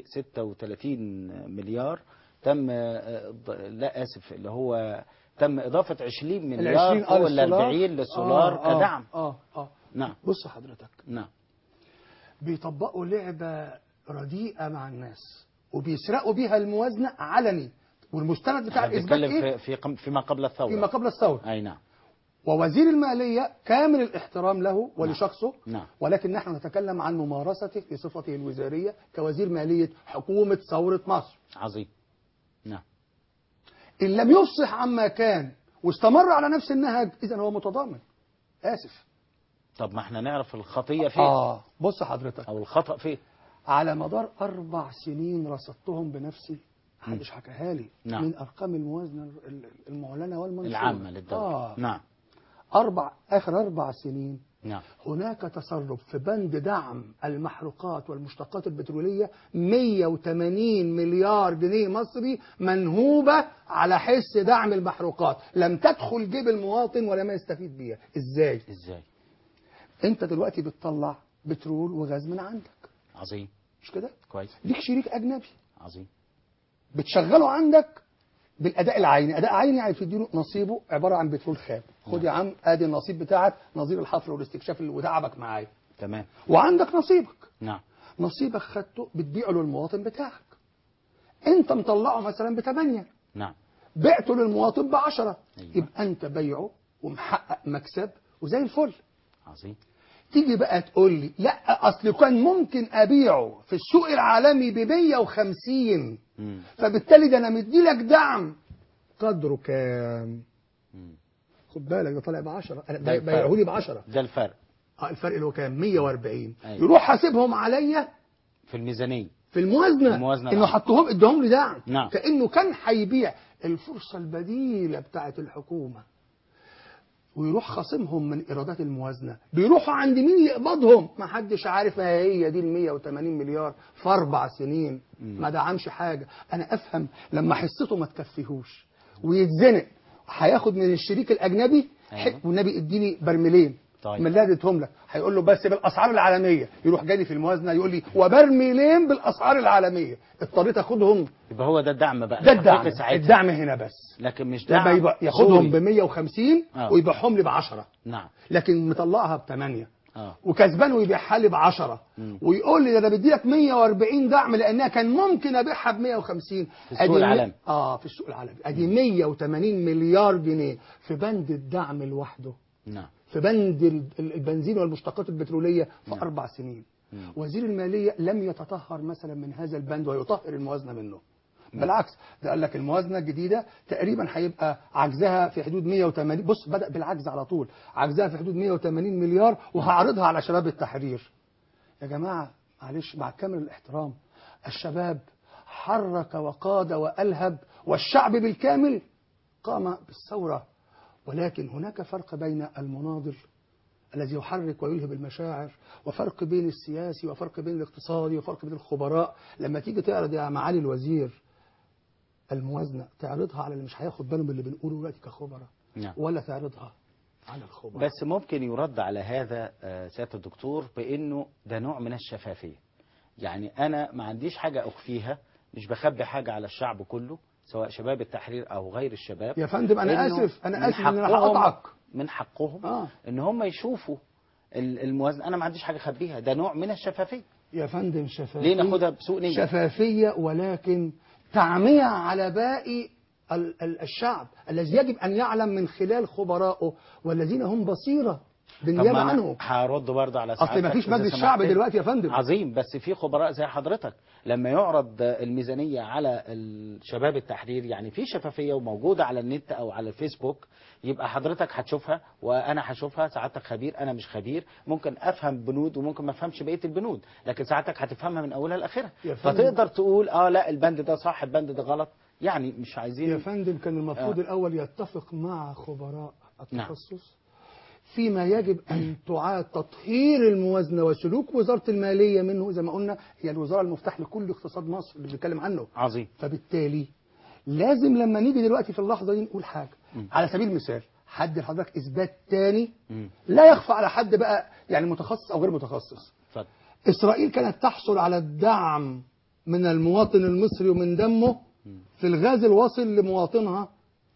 [SPEAKER 1] 36 مليار تم آه، ض- لا اسف اللي هو تم اضافه 20 مليار
[SPEAKER 2] العشرين
[SPEAKER 1] فوق
[SPEAKER 2] آه
[SPEAKER 1] ال
[SPEAKER 2] للسولار.
[SPEAKER 1] 40 للسولار
[SPEAKER 2] آه، آه،
[SPEAKER 1] كدعم
[SPEAKER 2] آه آه
[SPEAKER 1] نعم
[SPEAKER 2] بص حضرتك
[SPEAKER 1] نعم
[SPEAKER 2] بيطبقوا لعبة رديئة مع الناس وبيسرقوا بيها الموازنة علني والمستند بتاع
[SPEAKER 1] احنا
[SPEAKER 2] الإثبات
[SPEAKER 1] بنتكلم
[SPEAKER 2] إيه؟
[SPEAKER 1] في في قم- فيما قبل الثوره
[SPEAKER 2] فيما قبل الثورة
[SPEAKER 1] اي نعم
[SPEAKER 2] ووزير المالية كامل الاحترام له ولشخصه
[SPEAKER 1] نعم.
[SPEAKER 2] ولكن نحن نتكلم عن ممارسته في صفته الوزارية كوزير مالية حكومة ثورة مصر
[SPEAKER 1] عظيم نعم
[SPEAKER 2] إن لم يفصح عما كان واستمر على نفس النهج إذا هو متضامن آسف
[SPEAKER 1] طب ما احنا نعرف الخطيه فين
[SPEAKER 2] آه بص حضرتك
[SPEAKER 1] او الخطا فين
[SPEAKER 2] على مدار أربع سنين رصدتهم بنفسي محدش حكاها لي
[SPEAKER 1] نعم.
[SPEAKER 2] من أرقام الموازنة المعلنة والمنشورة
[SPEAKER 1] العامه للدوله
[SPEAKER 2] آه.
[SPEAKER 1] نعم
[SPEAKER 2] أربع آخر أربع سنين
[SPEAKER 1] نعم
[SPEAKER 2] هناك تصرف في بند دعم المحروقات والمشتقات البترولية 180 مليار جنيه مصري منهوبة على حس دعم المحروقات لم تدخل جيب المواطن ولم يستفيد بيها ازاي
[SPEAKER 1] ازاي
[SPEAKER 2] انت دلوقتي بتطلع بترول وغاز من عندك
[SPEAKER 1] عظيم
[SPEAKER 2] مش كده
[SPEAKER 1] كويس
[SPEAKER 2] ليك شريك اجنبي
[SPEAKER 1] عظيم
[SPEAKER 2] بتشغله عندك بالاداء العيني اداء عيني يعني بتديله نصيبه عباره عن بترول خام خد يا عم ادي النصيب بتاعك نظير الحفر والاستكشاف اللي وتعبك معايا
[SPEAKER 1] تمام
[SPEAKER 2] وعندك نصيبك
[SPEAKER 1] نعم
[SPEAKER 2] نصيبك خدته بتبيعه للمواطن بتاعك انت مطلعه مثلا بثمانية
[SPEAKER 1] نعم
[SPEAKER 2] بعته للمواطن بعشرة
[SPEAKER 1] أيوة.
[SPEAKER 2] يبقى انت بيعه ومحقق مكسب وزي الفل
[SPEAKER 1] عظيم
[SPEAKER 2] تيجي بقى تقول لي لا اصل كان ممكن ابيعه في السوق العالمي ب 150
[SPEAKER 1] مم.
[SPEAKER 2] فبالتالي ده انا مدي لك دعم قدره كام
[SPEAKER 1] مم.
[SPEAKER 2] خد بالك ده طالع ب 10
[SPEAKER 1] ده
[SPEAKER 2] ده
[SPEAKER 1] الفرق.
[SPEAKER 2] بيعوا لي ب 10
[SPEAKER 1] ده الفرق
[SPEAKER 2] اه الفرق اللي هو كام 140
[SPEAKER 1] أيوة.
[SPEAKER 2] يروح حاسبهم عليا
[SPEAKER 1] في الميزانيه
[SPEAKER 2] في الموازنه,
[SPEAKER 1] الموازنة
[SPEAKER 2] انه
[SPEAKER 1] العامة.
[SPEAKER 2] حطهم ادهم لي دعم
[SPEAKER 1] نعم.
[SPEAKER 2] كانه كان هيبيع الفرصه البديله بتاعه الحكومه ويروح خاصمهم من ايرادات الموازنه بيروحوا عند مين يقبضهم ما حدش عارف ما هي دي ال 180 مليار في اربع سنين ما دعمش حاجه انا افهم لما حصته ما تكفيهوش ويتزنق هياخد من الشريك الاجنبي
[SPEAKER 1] أيوة.
[SPEAKER 2] والنبي اديني برميلين
[SPEAKER 1] طيب.
[SPEAKER 2] من اللي اديتهم لك هيقول له بس بالاسعار العالميه يروح جالي في الموازنه يقول لي وبرميلين بالاسعار العالميه اضطريت اخدهم
[SPEAKER 1] يبقى هو ده الدعم بقى
[SPEAKER 2] ده
[SPEAKER 1] الحقيقي
[SPEAKER 2] الدعم
[SPEAKER 1] ساعتها.
[SPEAKER 2] الدعم هنا بس
[SPEAKER 1] لكن مش
[SPEAKER 2] لما
[SPEAKER 1] دعم
[SPEAKER 2] يبقى ياخدهم ب
[SPEAKER 1] سوري.
[SPEAKER 2] 150
[SPEAKER 1] آه.
[SPEAKER 2] ويبيعهم لي ب 10
[SPEAKER 1] نعم
[SPEAKER 2] لكن مطلعها ب 8
[SPEAKER 1] اه
[SPEAKER 2] وكسبان ويبيعها لي ب 10
[SPEAKER 1] مم.
[SPEAKER 2] ويقول لي ده انا بدي لك 140 دعم لانها كان ممكن ابيعها ب 150
[SPEAKER 1] في السوق
[SPEAKER 2] أدي مي-
[SPEAKER 1] العالمي.
[SPEAKER 2] اه في السوق العالمي ادي 180 مليار جنيه في بند الدعم لوحده
[SPEAKER 1] نعم
[SPEAKER 2] في بند ال- ال- البنزين والمشتقات البتروليه في
[SPEAKER 1] نعم.
[SPEAKER 2] اربع سنين
[SPEAKER 1] مم.
[SPEAKER 2] وزير الماليه لم يتطهر مثلا من هذا البند ويطهر الموازنه منه بالعكس ده قال لك الموازنه الجديده تقريبا هيبقى عجزها في حدود 180 بص بدا بالعجز على طول عجزها في حدود 180 مليار وهعرضها على شباب التحرير يا جماعه معلش مع كامل الاحترام الشباب حرك وقاد والهب والشعب بالكامل قام بالثوره ولكن هناك فرق بين المناضل الذي يحرك ويلهب المشاعر وفرق بين السياسي وفرق بين الاقتصادي وفرق بين الخبراء لما تيجي تعرض يا معالي الوزير الموازنة تعرضها على اللي مش هياخد باله من اللي بنقوله دلوقتي كخبراء
[SPEAKER 1] نعم
[SPEAKER 2] ولا تعرضها على الخبراء
[SPEAKER 1] بس ممكن يرد على هذا آه، سيادة الدكتور بأنه ده نوع من الشفافية يعني أنا ما عنديش حاجة أخفيها مش بخبي حاجة على الشعب كله سواء شباب التحرير أو غير الشباب
[SPEAKER 2] يا فندم أنا
[SPEAKER 1] إنه
[SPEAKER 2] آسف أنا
[SPEAKER 1] من
[SPEAKER 2] آسف إن أنا
[SPEAKER 1] حقهم-
[SPEAKER 2] هقطعك
[SPEAKER 1] من حقهم
[SPEAKER 2] آه.
[SPEAKER 1] ان هم يشوفوا ال- الموازنة أنا ما عنديش حاجة أخبيها ده نوع من الشفافية
[SPEAKER 2] يا فندم شفافية
[SPEAKER 1] ليه ناخدها بسوء نية
[SPEAKER 2] شفافية ولكن تعمية على باقي ال- ال- الشعب الذي يجب أن يعلم من خلال خبرائه والذين هم بصيرة
[SPEAKER 1] طب
[SPEAKER 2] بالنيابة
[SPEAKER 1] ما
[SPEAKER 2] عنهم
[SPEAKER 1] أنا هرد برضه على
[SPEAKER 2] أصل
[SPEAKER 1] سعادتك
[SPEAKER 2] ما فيش
[SPEAKER 1] إذا
[SPEAKER 2] مجلس
[SPEAKER 1] سمحت
[SPEAKER 2] شعب
[SPEAKER 1] لي.
[SPEAKER 2] دلوقتي يا فندم
[SPEAKER 1] عظيم بس في خبراء زي حضرتك لما يعرض الميزانية على الشباب التحرير يعني في شفافية وموجودة على النت أو على الفيسبوك يبقى حضرتك هتشوفها وأنا هشوفها سعادتك خبير أنا مش خبير ممكن أفهم بنود وممكن ما أفهمش بقية البنود لكن ساعتك هتفهمها من أولها لآخرها
[SPEAKER 2] يا فندم.
[SPEAKER 1] فتقدر تقول آه لا البند ده صح البند ده غلط يعني مش
[SPEAKER 2] يا
[SPEAKER 1] عايزين
[SPEAKER 2] فندم كان المفروض
[SPEAKER 1] آه.
[SPEAKER 2] الأول يتفق مع خبراء
[SPEAKER 1] نعم.
[SPEAKER 2] التخصص فيما يجب أن تعاد تطهير الموازنة وسلوك وزارة المالية منه زي ما قلنا هي الوزارة المفتاح لكل اقتصاد مصر اللي بنتكلم عنه
[SPEAKER 1] عظيم
[SPEAKER 2] فبالتالي لازم لما نيجي دلوقتي في اللحظة دي نقول حاجة على سبيل المثال حد لحضرتك إثبات تاني
[SPEAKER 1] مم.
[SPEAKER 2] لا يخفى على حد بقى يعني متخصص أو غير متخصص
[SPEAKER 1] اتفضل
[SPEAKER 2] إسرائيل كانت تحصل على الدعم من المواطن المصري ومن دمه في الغاز الواصل لمواطنها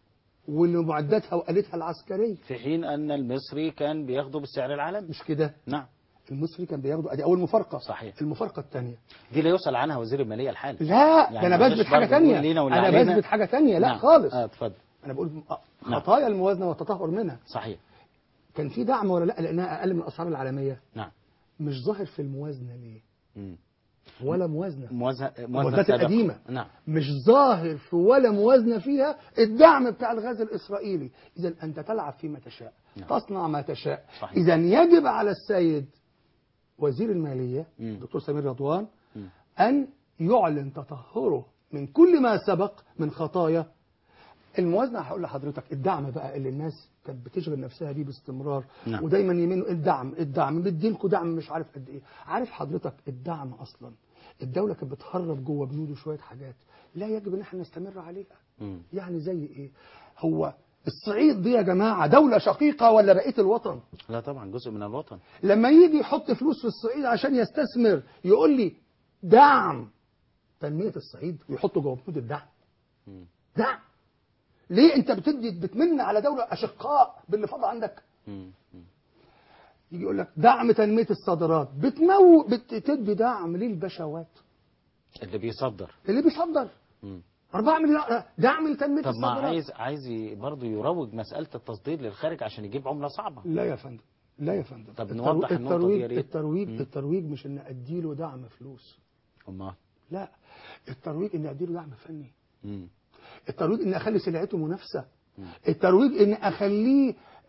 [SPEAKER 2] ولمعداتها وآلتها العسكرية
[SPEAKER 1] في حين أن المصري كان بياخده بالسعر العالمي
[SPEAKER 2] مش كده
[SPEAKER 1] نعم
[SPEAKER 2] المصري كان بياخده ادي اول مفارقه
[SPEAKER 1] صحيح.
[SPEAKER 2] المفارقه الثانيه
[SPEAKER 1] دي لا يسأل عنها وزير المالية الحالي
[SPEAKER 2] لا
[SPEAKER 1] يعني
[SPEAKER 2] ده انا
[SPEAKER 1] معلش
[SPEAKER 2] بثبت حاجه
[SPEAKER 1] برضه نقول
[SPEAKER 2] ثانيه
[SPEAKER 1] لينا واللي
[SPEAKER 2] انا
[SPEAKER 1] علينا.
[SPEAKER 2] بثبت حاجه ثانيه لا
[SPEAKER 1] نعم.
[SPEAKER 2] خالص
[SPEAKER 1] اه اتفضل
[SPEAKER 2] انا بقول آه،
[SPEAKER 1] نعم.
[SPEAKER 2] خطايا الموازنه والتطهر منها
[SPEAKER 1] صحيح
[SPEAKER 2] كان في دعم ولا لا لانها اقل من الاسعار العالميه
[SPEAKER 1] نعم
[SPEAKER 2] مش ظاهر في الموازنه ليه
[SPEAKER 1] مم.
[SPEAKER 2] ولا موازنه
[SPEAKER 1] موازنة موازنة
[SPEAKER 2] الموازنات
[SPEAKER 1] سابقة.
[SPEAKER 2] القديمه
[SPEAKER 1] نعم
[SPEAKER 2] مش ظاهر في ولا موازنه فيها الدعم بتاع الغاز الاسرائيلي اذا انت تلعب فيما تشاء
[SPEAKER 1] نعم.
[SPEAKER 2] تصنع ما تشاء
[SPEAKER 1] صحيح.
[SPEAKER 2] اذا يجب على السيد وزير الماليه
[SPEAKER 1] مم.
[SPEAKER 2] دكتور سمير رضوان
[SPEAKER 1] مم.
[SPEAKER 2] أن يعلن تطهره من كل ما سبق من خطايا الموازنة هقول لحضرتك الدعم بقى اللي الناس كانت بتشغل نفسها بيه باستمرار
[SPEAKER 1] نعم.
[SPEAKER 2] ودايما يمينوا الدعم الدعم مديلكوا دعم مش عارف قد ايه عارف حضرتك الدعم اصلا الدولة كانت بتهرب جوه بنوده شوية حاجات لا يجب ان احنا نستمر عليها
[SPEAKER 1] مم.
[SPEAKER 2] يعني زي ايه هو الصعيد دي يا جماعة دولة شقيقة ولا بقية الوطن
[SPEAKER 1] لا طبعا جزء من الوطن
[SPEAKER 2] لما يجي يحط فلوس في الصعيد عشان يستثمر يقول لي دعم تنمية الصعيد ويحطه جوه بنود الدعم
[SPEAKER 1] مم.
[SPEAKER 2] دعم ليه انت بتدي بتمن على دولة اشقاء باللي فاضل عندك
[SPEAKER 1] مم. مم.
[SPEAKER 2] يجي يقول لك دعم تنمية الصادرات بتمو بتدي دعم للبشوات
[SPEAKER 1] اللي بيصدر
[SPEAKER 2] اللي بيصدر
[SPEAKER 1] مم.
[SPEAKER 2] 4 مليار دعم لتنمية
[SPEAKER 1] طب ما
[SPEAKER 2] الصادرات
[SPEAKER 1] عايز عايز ي- برضه يروج مسألة التصدير للخارج عشان يجيب عملة صعبة
[SPEAKER 2] لا يا فندم لا يا فندم
[SPEAKER 1] طب
[SPEAKER 2] الترو-
[SPEAKER 1] نوضح النقطة دي يا
[SPEAKER 2] الترويج
[SPEAKER 1] ريت.
[SPEAKER 2] الترويج
[SPEAKER 1] مم.
[SPEAKER 2] الترويج مش ان اديله دعم فلوس
[SPEAKER 1] أمال
[SPEAKER 2] لا الترويج ان اديله دعم فني
[SPEAKER 1] مم.
[SPEAKER 2] الترويج ان اخلي سلعته منافسه الترويج ان اخليه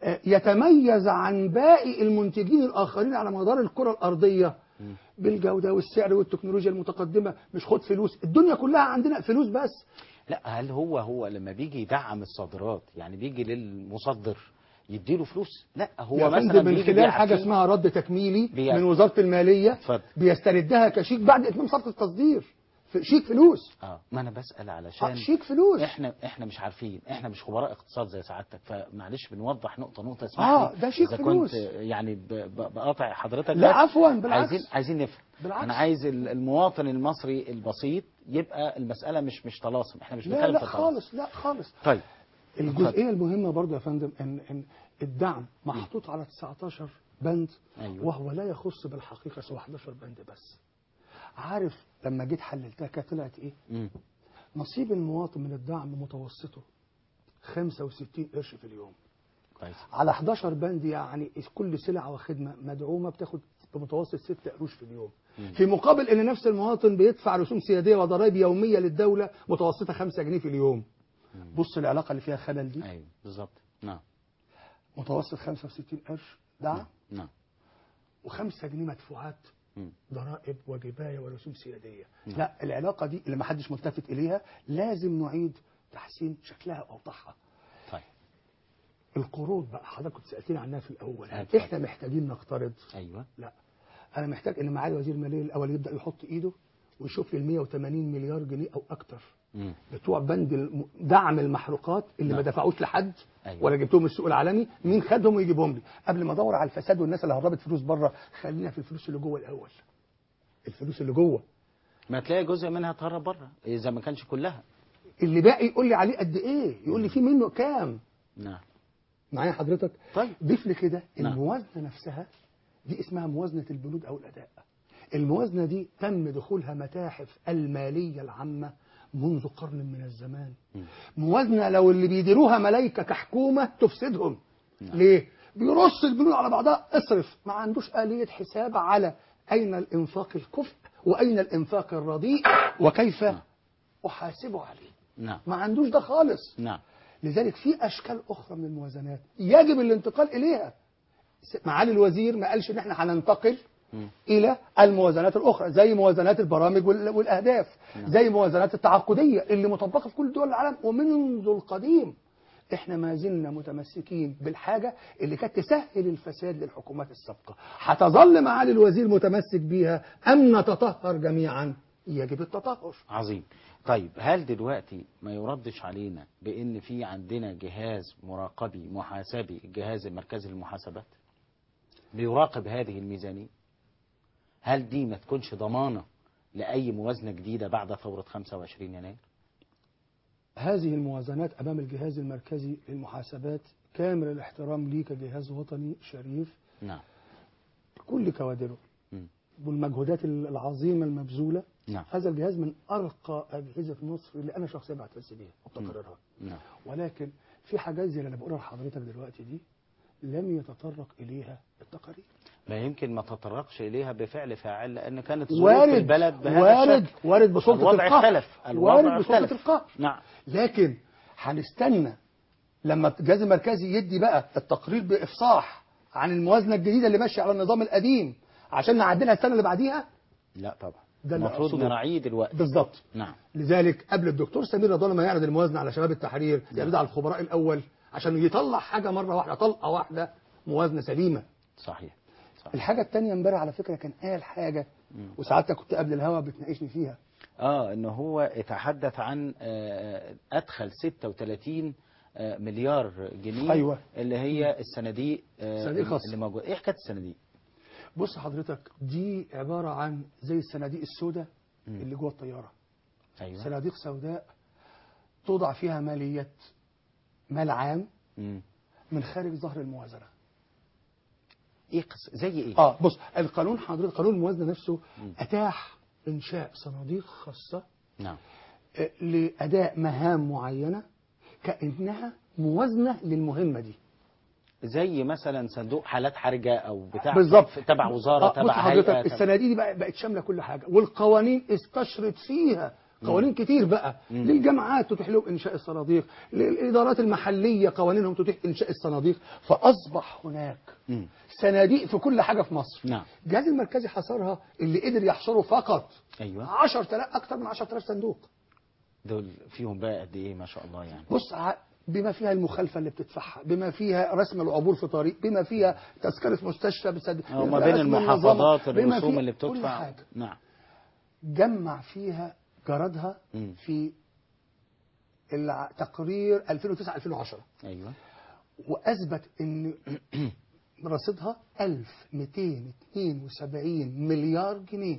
[SPEAKER 2] آه، يتميز عن باقي المنتجين الاخرين على مدار الكره الارضيه بالجوده والسعر والتكنولوجيا المتقدمه مش خد فلوس الدنيا كلها عندنا فلوس بس
[SPEAKER 1] لا هل هو هو لما بيجي يدعم الصادرات يعني بيجي للمصدر يديله فلوس لا هو
[SPEAKER 2] يا
[SPEAKER 1] مثلا
[SPEAKER 2] فندم من
[SPEAKER 1] بيجي
[SPEAKER 2] خلال حاجه
[SPEAKER 1] بيعفيه.
[SPEAKER 2] اسمها رد تكميلي
[SPEAKER 1] بيع-
[SPEAKER 2] من وزاره الماليه
[SPEAKER 1] اتفضل.
[SPEAKER 2] بيستردها كشيك بعد اتمام صفقه التصدير في- شيك فلوس
[SPEAKER 1] اه ما انا بسال
[SPEAKER 2] آه،
[SPEAKER 1] علشان
[SPEAKER 2] شيك فلوس
[SPEAKER 1] احنا احنا مش عارفين احنا مش خبراء اقتصاد زي سعادتك فمعلش بنوضح نقطه نقطه اسمح
[SPEAKER 2] آه،
[SPEAKER 1] لي
[SPEAKER 2] ده شيك
[SPEAKER 1] اذا
[SPEAKER 2] فلوس.
[SPEAKER 1] كنت يعني ب- ب- بقاطع حضرتك
[SPEAKER 2] لا
[SPEAKER 1] بس
[SPEAKER 2] عفوا بالعكس
[SPEAKER 1] عايزين عايزين نفهم
[SPEAKER 2] بالعكس.
[SPEAKER 1] انا عايز ال- المواطن المصري البسيط يبقى المساله مش مش طلاسم احنا مش
[SPEAKER 2] لا
[SPEAKER 1] بنتكلم
[SPEAKER 2] لا
[SPEAKER 1] في الطلاسم
[SPEAKER 2] خالص لا خالص
[SPEAKER 1] طيب
[SPEAKER 2] الجزئيه المهمه برضه يا فندم ان ان الدعم محطوط على 19 بند
[SPEAKER 1] أيوة.
[SPEAKER 2] وهو لا يخص بالحقيقه سوى 11 بند بس عارف لما جيت حللتها كانت طلعت ايه
[SPEAKER 1] مم.
[SPEAKER 2] نصيب المواطن من الدعم متوسطه 65 قرش في اليوم
[SPEAKER 1] كويس
[SPEAKER 2] على 11 بند يعني كل سلعه وخدمه مدعومه بتاخد بمتوسط 6 قروش في اليوم في مقابل ان نفس المواطن بيدفع رسوم سياديه وضرائب يوميه للدوله متوسطه 5 جنيه في اليوم بص العلاقه اللي فيها خلل دي
[SPEAKER 1] ايوه بالظبط نعم
[SPEAKER 2] متوسط 65 قرش دعم
[SPEAKER 1] نعم
[SPEAKER 2] و5 جنيه مدفوعات
[SPEAKER 1] مم.
[SPEAKER 2] ضرائب وجبايه ورسوم سياديه لا العلاقه دي اللي ما حدش ملتفت اليها لازم نعيد تحسين شكلها واوضحها
[SPEAKER 1] طيب
[SPEAKER 2] القروض بقى حضرتك كنت سالتني عنها في الاول
[SPEAKER 1] اتفضل.
[SPEAKER 2] احنا محتاجين نقترض
[SPEAKER 1] ايوه
[SPEAKER 2] لا انا محتاج ان معالي وزير الماليه الاول يبدا يحط ايده ويشوف لي ال 180 مليار جنيه او اكتر
[SPEAKER 1] مم.
[SPEAKER 2] بتوع بند الم- دعم المحروقات اللي ما
[SPEAKER 1] نعم.
[SPEAKER 2] دفعوش لحد
[SPEAKER 1] أيوة.
[SPEAKER 2] ولا جبتهم من السوق العالمي مين خدهم ويجيبهم لي قبل ما ادور على الفساد والناس اللي هربت فلوس بره خلينا في الفلوس اللي جوه الاول الفلوس اللي جوه
[SPEAKER 1] ما تلاقي جزء منها تهرب بره اذا ما كانش كلها
[SPEAKER 2] اللي باقي يقول لي عليه قد ايه يقول لي في منه كام
[SPEAKER 1] نعم
[SPEAKER 2] معايا حضرتك
[SPEAKER 1] طيب.
[SPEAKER 2] ضيف لي كده
[SPEAKER 1] نعم.
[SPEAKER 2] الموازنه نفسها دي اسمها موازنه البنود او الاداء الموازنه دي تم دخولها متاحف الماليه العامه منذ قرن من الزمان موازنه لو اللي بيديروها ملايكه كحكومه تفسدهم ليه بيرص البنود على بعضها اصرف ما عندوش آلية حساب على أين الإنفاق الكفء وأين الإنفاق الرديء وكيف أحاسبه عليه
[SPEAKER 1] نعم
[SPEAKER 2] ما عندوش ده خالص
[SPEAKER 1] نعم
[SPEAKER 2] لذلك في اشكال اخرى من الموازنات يجب الانتقال اليها س- معالي الوزير ما قالش ان احنا هننتقل
[SPEAKER 1] مم.
[SPEAKER 2] الى الموازنات الاخرى زي موازنات البرامج وال- والاهداف زي موازنات التعاقديه اللي مطبقه في كل دول العالم ومنذ القديم احنا ما زلنا متمسكين بالحاجه اللي كانت تسهل الفساد للحكومات السابقه هتظل معالي الوزير متمسك بيها ام نتطهر جميعا يجب التطهر
[SPEAKER 1] عظيم طيب هل دلوقتي ما يردش علينا بان في عندنا جهاز مراقبي محاسبي الجهاز المركزي للمحاسبات بيراقب هذه الميزانيه هل دي ما تكونش ضمانه لاي موازنه جديده بعد ثوره 25 يناير
[SPEAKER 2] هذه الموازنات أمام الجهاز المركزي للمحاسبات كامل الاحترام ليه كجهاز وطني شريف
[SPEAKER 1] نعم
[SPEAKER 2] كل كوادره
[SPEAKER 1] مم.
[SPEAKER 2] والمجهودات العظيمة المبذولة
[SPEAKER 1] نعم
[SPEAKER 2] هذا الجهاز من أرقى أجهزة مصر اللي أنا شخصيا بعتز بيها وبتقررها
[SPEAKER 1] نعم
[SPEAKER 2] ولكن في حاجات زي اللي أنا بقولها لحضرتك دلوقتي دي لم يتطرق إليها التقارير
[SPEAKER 1] ما يمكن ما تطرقش اليها بفعل فاعل لان كانت ظروف
[SPEAKER 2] وارد
[SPEAKER 1] البلد بهذا
[SPEAKER 2] وارد
[SPEAKER 1] الشكل
[SPEAKER 2] وارد بسلطة
[SPEAKER 1] الوضع
[SPEAKER 2] القهر
[SPEAKER 1] اختلف الوضع
[SPEAKER 2] وارد بسلطة
[SPEAKER 1] اختلف
[SPEAKER 2] القهر
[SPEAKER 1] نعم
[SPEAKER 2] لكن هنستنى لما الجهاز المركزي يدي بقى التقرير بافصاح عن الموازنه الجديده اللي ماشيه على النظام القديم عشان نعدلها السنه اللي بعديها
[SPEAKER 1] لا طبعا
[SPEAKER 2] ده اللي
[SPEAKER 1] المفروض
[SPEAKER 2] أقصده.
[SPEAKER 1] نراعيه دلوقتي
[SPEAKER 2] بالظبط
[SPEAKER 1] نعم
[SPEAKER 2] لذلك قبل الدكتور سمير رضوان ما يعرض الموازنه على شباب التحرير يعرضها على الخبراء الاول عشان يطلع حاجه مره واحده طلقه واحده موازنه سليمه
[SPEAKER 1] صحيح صحيح
[SPEAKER 2] الحاجه الثانيه امبارح على فكره كان قال حاجه وساعتها كنت قبل الهوا بتناقشني فيها
[SPEAKER 1] اه ان هو يتحدث عن آه، ادخل 36 آه، مليار جنيه
[SPEAKER 2] أيوة.
[SPEAKER 1] اللي هي الصناديق آه،
[SPEAKER 2] الصناديق الخاصة.
[SPEAKER 1] اللي موجوده ايه حكايه الصناديق
[SPEAKER 2] بص حضرتك دي عباره عن زي الصناديق السوداء اللي جوه الطياره
[SPEAKER 1] ايوه
[SPEAKER 2] صناديق سوداء توضع فيها ماليات مال عام
[SPEAKER 1] مم.
[SPEAKER 2] من خارج ظهر الموازنه
[SPEAKER 1] ايه قص... زي ايه
[SPEAKER 2] اه بص القانون حضرتك قانون الموازنه نفسه اتاح انشاء صناديق خاصه
[SPEAKER 1] نعم
[SPEAKER 2] آه، لاداء مهام معينه كانها موازنه للمهمه دي
[SPEAKER 1] زي مثلا صندوق حالات حرجه او بتاع
[SPEAKER 2] بالظبط
[SPEAKER 1] تبع وزاره
[SPEAKER 2] آه، بص
[SPEAKER 1] تبع
[SPEAKER 2] حضرتك
[SPEAKER 1] هيئه تبع-
[SPEAKER 2] الصناديق دي بقى- بقت شامله كل حاجه والقوانين استشرت فيها قوانين كتير بقى للجامعات تتيح لهم انشاء الصناديق للادارات المحليه قوانينهم تتيح انشاء الصناديق فاصبح هناك
[SPEAKER 1] مم.
[SPEAKER 2] صناديق في كل حاجه في مصر
[SPEAKER 1] نعم.
[SPEAKER 2] الجهاز المركزي حصرها اللي قدر يحصره فقط
[SPEAKER 1] ايوه
[SPEAKER 2] 10000 اكثر من 10000 صندوق
[SPEAKER 1] دول فيهم بقى قد ايه ما شاء الله يعني
[SPEAKER 2] بص ع- بما فيها المخالفه اللي بتدفعها بما فيها رسم العبور في طريق بما فيها تذكره مستشفى بسد...
[SPEAKER 1] وما
[SPEAKER 2] بما
[SPEAKER 1] بين
[SPEAKER 2] رسم
[SPEAKER 1] المحافظات
[SPEAKER 2] النظام، بما
[SPEAKER 1] الرسوم
[SPEAKER 2] فيها
[SPEAKER 1] اللي
[SPEAKER 2] كل
[SPEAKER 1] بتدفع
[SPEAKER 2] حاجة.
[SPEAKER 1] نعم
[SPEAKER 2] جمع فيها جردها
[SPEAKER 1] مم.
[SPEAKER 2] في الع- تقرير 2009 2010
[SPEAKER 1] ايوه
[SPEAKER 2] واثبت ان رصيدها 1272 مليار جنيه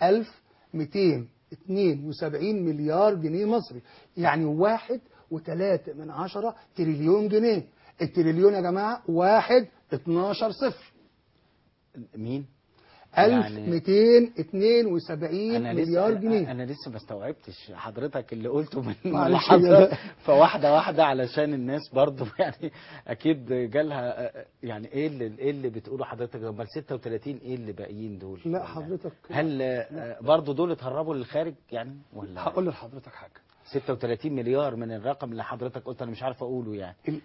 [SPEAKER 2] 1272 مليار جنيه مصري يعني واحد وثلاثة من عشرة تريليون جنيه التريليون يا جماعة واحد 12 صفر
[SPEAKER 1] مين يعني
[SPEAKER 2] 1272
[SPEAKER 1] انا
[SPEAKER 2] مليار
[SPEAKER 1] لسه
[SPEAKER 2] جنيه
[SPEAKER 1] انا لسه ما استوعبتش حضرتك اللي قلته من
[SPEAKER 2] معلش
[SPEAKER 1] اللحظه
[SPEAKER 2] يا-
[SPEAKER 1] فواحده واحده علشان الناس برضو يعني اكيد جالها آه، يعني ايه اللي ايه اللي بتقوله حضرتك امال 36 ايه اللي باقيين دول
[SPEAKER 2] لا
[SPEAKER 1] ولا-
[SPEAKER 2] حضرتك
[SPEAKER 1] هل آه، برضو دول اتهربوا للخارج يعني ولا
[SPEAKER 2] هقول لحضرتك حاجة
[SPEAKER 1] 36 مليار من الرقم اللي حضرتك قلت انا مش عارف اقوله يعني
[SPEAKER 2] ال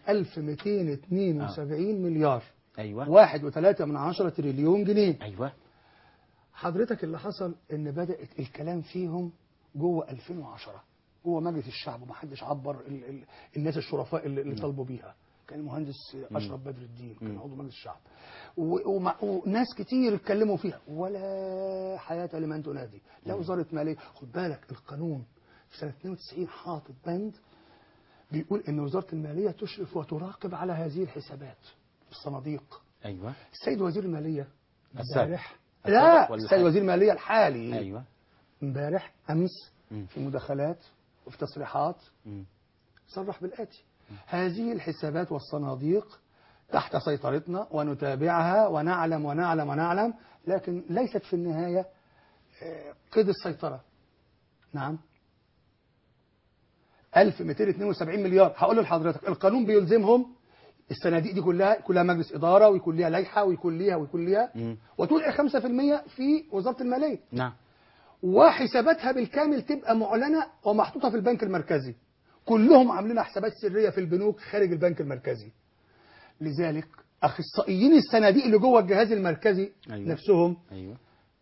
[SPEAKER 2] 1272 مليار
[SPEAKER 1] ايوه
[SPEAKER 2] واحد وثلاثة من عشرة تريليون جنيه
[SPEAKER 1] ايوه
[SPEAKER 2] حضرتك اللي حصل ان بدأت الكلام فيهم جوه 2010 جوه مجلس الشعب ومحدش عبر ال ال الناس الشرفاء اللي, اللي طلبوا بيها كان المهندس اشرف بدر الدين كان عضو مجلس الشعب و- ومع- وناس كتير اتكلموا فيها ولا حياة لمن تنادي لا وزارة مالية خد بالك القانون في سنة 92 حاطط بند بيقول ان وزارة المالية تشرف وتراقب على هذه الحسابات الصناديق
[SPEAKER 1] ايوه
[SPEAKER 2] السيد وزير المالية
[SPEAKER 1] السابق.
[SPEAKER 2] امبارح
[SPEAKER 1] السابق
[SPEAKER 2] لا
[SPEAKER 1] ولا
[SPEAKER 2] السيد
[SPEAKER 1] الحالي؟
[SPEAKER 2] وزير المالية الحالي
[SPEAKER 1] ايوه
[SPEAKER 2] امبارح امس
[SPEAKER 1] مم.
[SPEAKER 2] في مداخلات وفي تصريحات
[SPEAKER 1] مم.
[SPEAKER 2] صرح بالآتي هذه الحسابات والصناديق تحت سيطرتنا ونتابعها ونعلم ونعلم ونعلم لكن ليست في النهاية آه، قيد السيطرة نعم 1272 مليار هقول لحضرتك القانون بيلزمهم الصناديق دي كلها كلها مجلس إدارة ويكون ليها لائحة ويكون ليها ويكون ليها
[SPEAKER 1] مم.
[SPEAKER 2] وتلقي 5% في وزارة المالية
[SPEAKER 1] نعم
[SPEAKER 2] وحساباتها بالكامل تبقى معلنة ومحطوطة في البنك المركزي كلهم عاملين حسابات سرية في البنوك خارج البنك المركزي لذلك أخصائيين الصناديق اللي جوه الجهاز المركزي
[SPEAKER 1] أيوة.
[SPEAKER 2] نفسهم
[SPEAKER 1] ايوه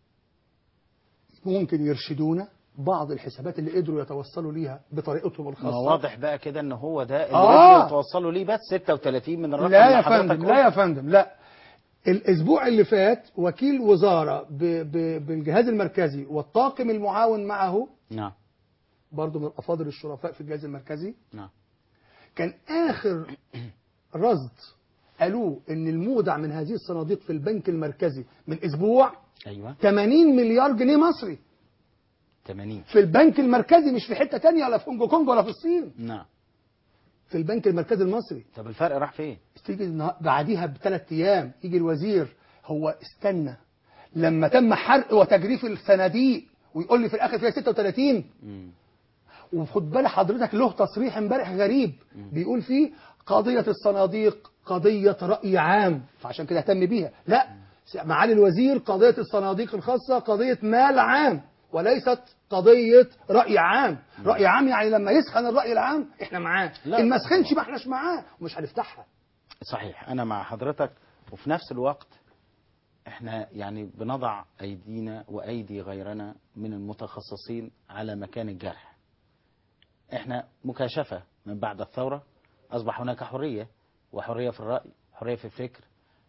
[SPEAKER 2] ممكن يرشدونا بعض الحسابات اللي قدروا يتوصلوا ليها بطريقتهم
[SPEAKER 1] ما
[SPEAKER 2] الخاصة
[SPEAKER 1] واضح بقى كده ان هو ده اللي
[SPEAKER 2] آه.
[SPEAKER 1] قدروا يتوصلوا ليه بس 36 من الرقم
[SPEAKER 2] لا
[SPEAKER 1] اللي
[SPEAKER 2] يا
[SPEAKER 1] حضرتك
[SPEAKER 2] فندم
[SPEAKER 1] قلته.
[SPEAKER 2] لا يا فندم لا الاسبوع اللي فات وكيل وزارة ب ب بالجهاز المركزي والطاقم المعاون معه
[SPEAKER 1] نعم
[SPEAKER 2] برضه من الافاضل الشرفاء في الجهاز المركزي
[SPEAKER 1] نعم
[SPEAKER 2] كان اخر رصد قالوه ان المودع من هذه الصناديق في البنك المركزي من اسبوع
[SPEAKER 1] ايوه
[SPEAKER 2] 80 مليار جنيه مصري
[SPEAKER 1] 80
[SPEAKER 2] في البنك المركزي مش في حته تانية ولا في هونج كونج ولا في الصين
[SPEAKER 1] نعم
[SPEAKER 2] في البنك المركزي المصري
[SPEAKER 1] طب الفرق راح فين؟
[SPEAKER 2] تيجي النها- بعديها بثلاث ايام يجي الوزير هو استنى لما تم حرق وتجريف الصناديق ويقول لي في الاخر فيها 36
[SPEAKER 1] مم.
[SPEAKER 2] وخد بال حضرتك له تصريح امبارح غريب بيقول فيه قضية الصناديق قضية رأي عام فعشان كده اهتم بيها لا معالي الوزير قضية الصناديق الخاصة قضية مال عام وليست قضية رأي عام رأي عام يعني لما يسخن الرأي العام احنا معاه
[SPEAKER 1] لا.
[SPEAKER 2] ان ما سخنش ما احناش معاه ومش هنفتحها
[SPEAKER 1] صحيح انا مع حضرتك وفي نفس الوقت احنا يعني بنضع ايدينا وايدي غيرنا من المتخصصين على مكان الجرح احنا مكاشفة من بعد الثورة اصبح هناك حرية وحرية في الرأي حرية في الفكر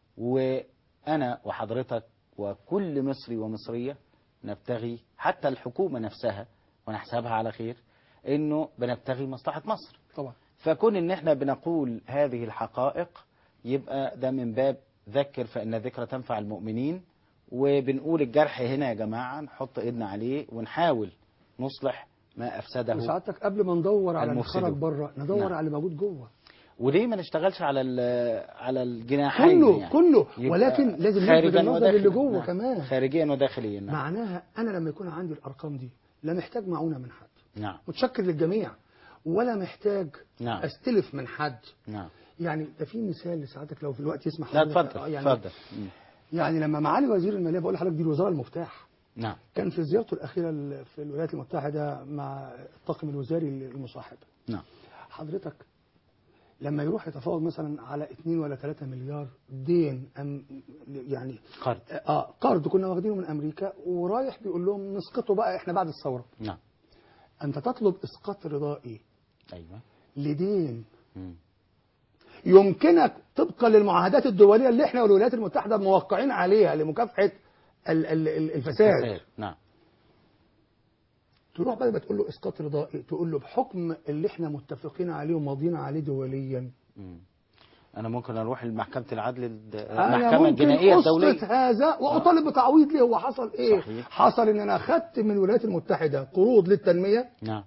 [SPEAKER 1] وانا وحضرتك وكل مصري ومصرية نبتغي حتى الحكومة نفسها ونحسبها على خير انه بنبتغي مصلحة مصر
[SPEAKER 2] طبعا
[SPEAKER 1] فكون ان احنا بنقول هذه الحقائق يبقى ده من باب ذكر فان الذكرى تنفع المؤمنين وبنقول الجرح هنا يا جماعه نحط ايدنا عليه ونحاول نصلح ما افسده
[SPEAKER 2] وسعادتك قبل ما ندور على اللي
[SPEAKER 1] المفسدون.
[SPEAKER 2] خرج بره ندور
[SPEAKER 1] نعم.
[SPEAKER 2] على اللي موجود جوه
[SPEAKER 1] وليه ما نشتغلش على ال- على الجناحين
[SPEAKER 2] كله
[SPEAKER 1] يعني
[SPEAKER 2] كله
[SPEAKER 1] يبقى
[SPEAKER 2] ولكن لازم نلفت
[SPEAKER 1] خارجاً
[SPEAKER 2] النظر
[SPEAKER 1] وداخلاً.
[SPEAKER 2] للي جوه
[SPEAKER 1] نعم.
[SPEAKER 2] كمان
[SPEAKER 1] خارجيا وداخليا نعم.
[SPEAKER 2] معناها انا لما يكون عندي الارقام دي لا محتاج معونه من حد
[SPEAKER 1] نعم
[SPEAKER 2] متشكر للجميع ولا محتاج
[SPEAKER 1] نعم.
[SPEAKER 2] استلف من حد
[SPEAKER 1] نعم
[SPEAKER 2] يعني ده في مثال لسعادتك لو في الوقت يسمح
[SPEAKER 1] لا
[SPEAKER 2] حضرتك.
[SPEAKER 1] اتفضل
[SPEAKER 2] آه، يعني
[SPEAKER 1] اتفضل مم.
[SPEAKER 2] يعني لما معالي وزير الماليه بقول لحضرتك دي الوزاره المفتاح
[SPEAKER 1] نعم
[SPEAKER 2] كان في زيارته الأخيرة ال- في الولايات المتحدة مع الطاقم الوزاري المصاحب
[SPEAKER 1] نعم
[SPEAKER 2] حضرتك لما يروح يتفاوض مثلا على 2 ولا 3 مليار دين أم يعني
[SPEAKER 1] قرض
[SPEAKER 2] اه قرض كنا واخدينه من امريكا ورايح بيقول لهم نسقطه بقى احنا بعد الثوره
[SPEAKER 1] نعم
[SPEAKER 2] انت تطلب اسقاط رضائي
[SPEAKER 1] ايوه
[SPEAKER 2] لدين
[SPEAKER 1] مم.
[SPEAKER 2] يمكنك طبقا للمعاهدات الدوليه اللي احنا والولايات المتحده موقعين عليها لمكافحه ال- ال- ال- الفساد
[SPEAKER 1] فساد. نعم
[SPEAKER 2] تروح بدل ما تقول له اسقاط رضائي تقول له بحكم اللي احنا متفقين عليه وماضيين عليه دوليا
[SPEAKER 1] مم. انا ممكن اروح لمحكمه العدل الد-
[SPEAKER 2] انا
[SPEAKER 1] المحكمه
[SPEAKER 2] ممكن
[SPEAKER 1] الجنائيه
[SPEAKER 2] اسقط
[SPEAKER 1] الدوليه
[SPEAKER 2] هذا واطالب بتعويض ليه هو حصل ايه
[SPEAKER 1] صحيح.
[SPEAKER 2] حصل ان انا اخذت من الولايات المتحده قروض للتنميه
[SPEAKER 1] نعم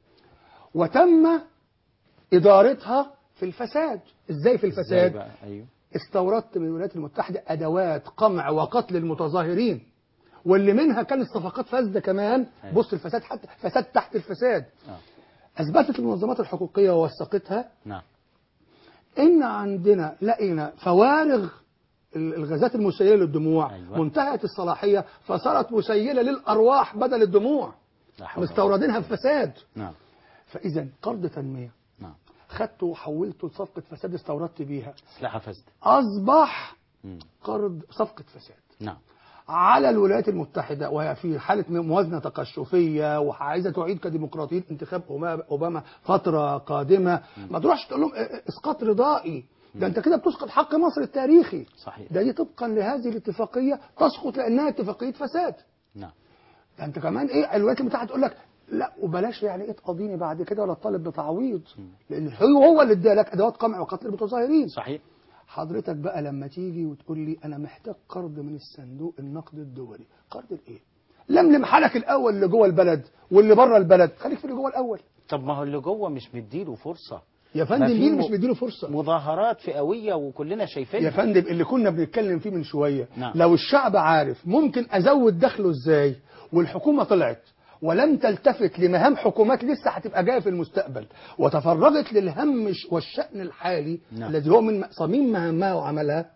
[SPEAKER 2] وتم ادارتها في الفساد ازاي في
[SPEAKER 1] ازاي
[SPEAKER 2] الفساد
[SPEAKER 1] بقى ايوه
[SPEAKER 2] استوردت من الولايات المتحده ادوات قمع وقتل المتظاهرين واللي منها كانت صفقات فاسده كمان
[SPEAKER 1] أيوة.
[SPEAKER 2] بص الفساد حتى فساد تحت الفساد
[SPEAKER 1] آه.
[SPEAKER 2] اثبتت المنظمات الحقوقيه ووثقتها
[SPEAKER 1] نعم
[SPEAKER 2] ان عندنا لقينا فوارغ ال- الغازات المسيله للدموع
[SPEAKER 1] أيوة.
[SPEAKER 2] منتهيه الصلاحيه فصارت مسيله للارواح بدل الدموع
[SPEAKER 1] لا حول ولا قوة.
[SPEAKER 2] مستوردينها بفساد
[SPEAKER 1] نعم
[SPEAKER 2] فاذا قرض تنميه
[SPEAKER 1] نعم
[SPEAKER 2] خدته وحولته لصفقه فساد استوردت بيها
[SPEAKER 1] سلاحه فاسده
[SPEAKER 2] اصبح
[SPEAKER 1] مم.
[SPEAKER 2] قرض صفقه فساد
[SPEAKER 1] نعم
[SPEAKER 2] على الولايات المتحدة وهي في حالة موازنة تقشفية وعايزة تعيد كديمقراطية انتخاب أوباما- أوباما فترة قادمة ما تروحش تقول لهم اه، اه، إسقاط رضائي ده أنت كده بتسقط حق مصر التاريخي
[SPEAKER 1] صحيح
[SPEAKER 2] ده دي طبقا لهذه الاتفاقية تسقط لأنها اتفاقية فساد
[SPEAKER 1] نعم
[SPEAKER 2] ده أنت كمان إيه الولايات المتحدة تقول لك لا وبلاش يعني ايه تقاضيني بعد كده ولا تطالب بتعويض لان هو هو اللي ادالك ادوات قمع وقتل المتظاهرين
[SPEAKER 1] صحيح
[SPEAKER 2] حضرتك بقى لما تيجي وتقول لي انا محتاج قرض من الصندوق النقد الدولي قرض الايه لملم حالك الاول اللي جوه البلد واللي بره البلد خليك في اللي جوه الاول
[SPEAKER 1] طب ما هو اللي جوه مش مديله فرصه
[SPEAKER 2] يا
[SPEAKER 1] ما
[SPEAKER 2] فندم
[SPEAKER 1] في
[SPEAKER 2] مين
[SPEAKER 1] م-
[SPEAKER 2] مش مديله فرصه
[SPEAKER 1] مظاهرات فئويه وكلنا شايفينها
[SPEAKER 2] يا فندم اللي كنا بنتكلم فيه من شويه
[SPEAKER 1] نعم.
[SPEAKER 2] لو الشعب عارف ممكن ازود دخله ازاي والحكومه طلعت ولم تلتفت لمهام حكومات لسه هتبقى جايه في المستقبل وتفرغت للهم ش- والشأن الحالي
[SPEAKER 1] نعم.
[SPEAKER 2] الذي هو من صميم مهامها وعملها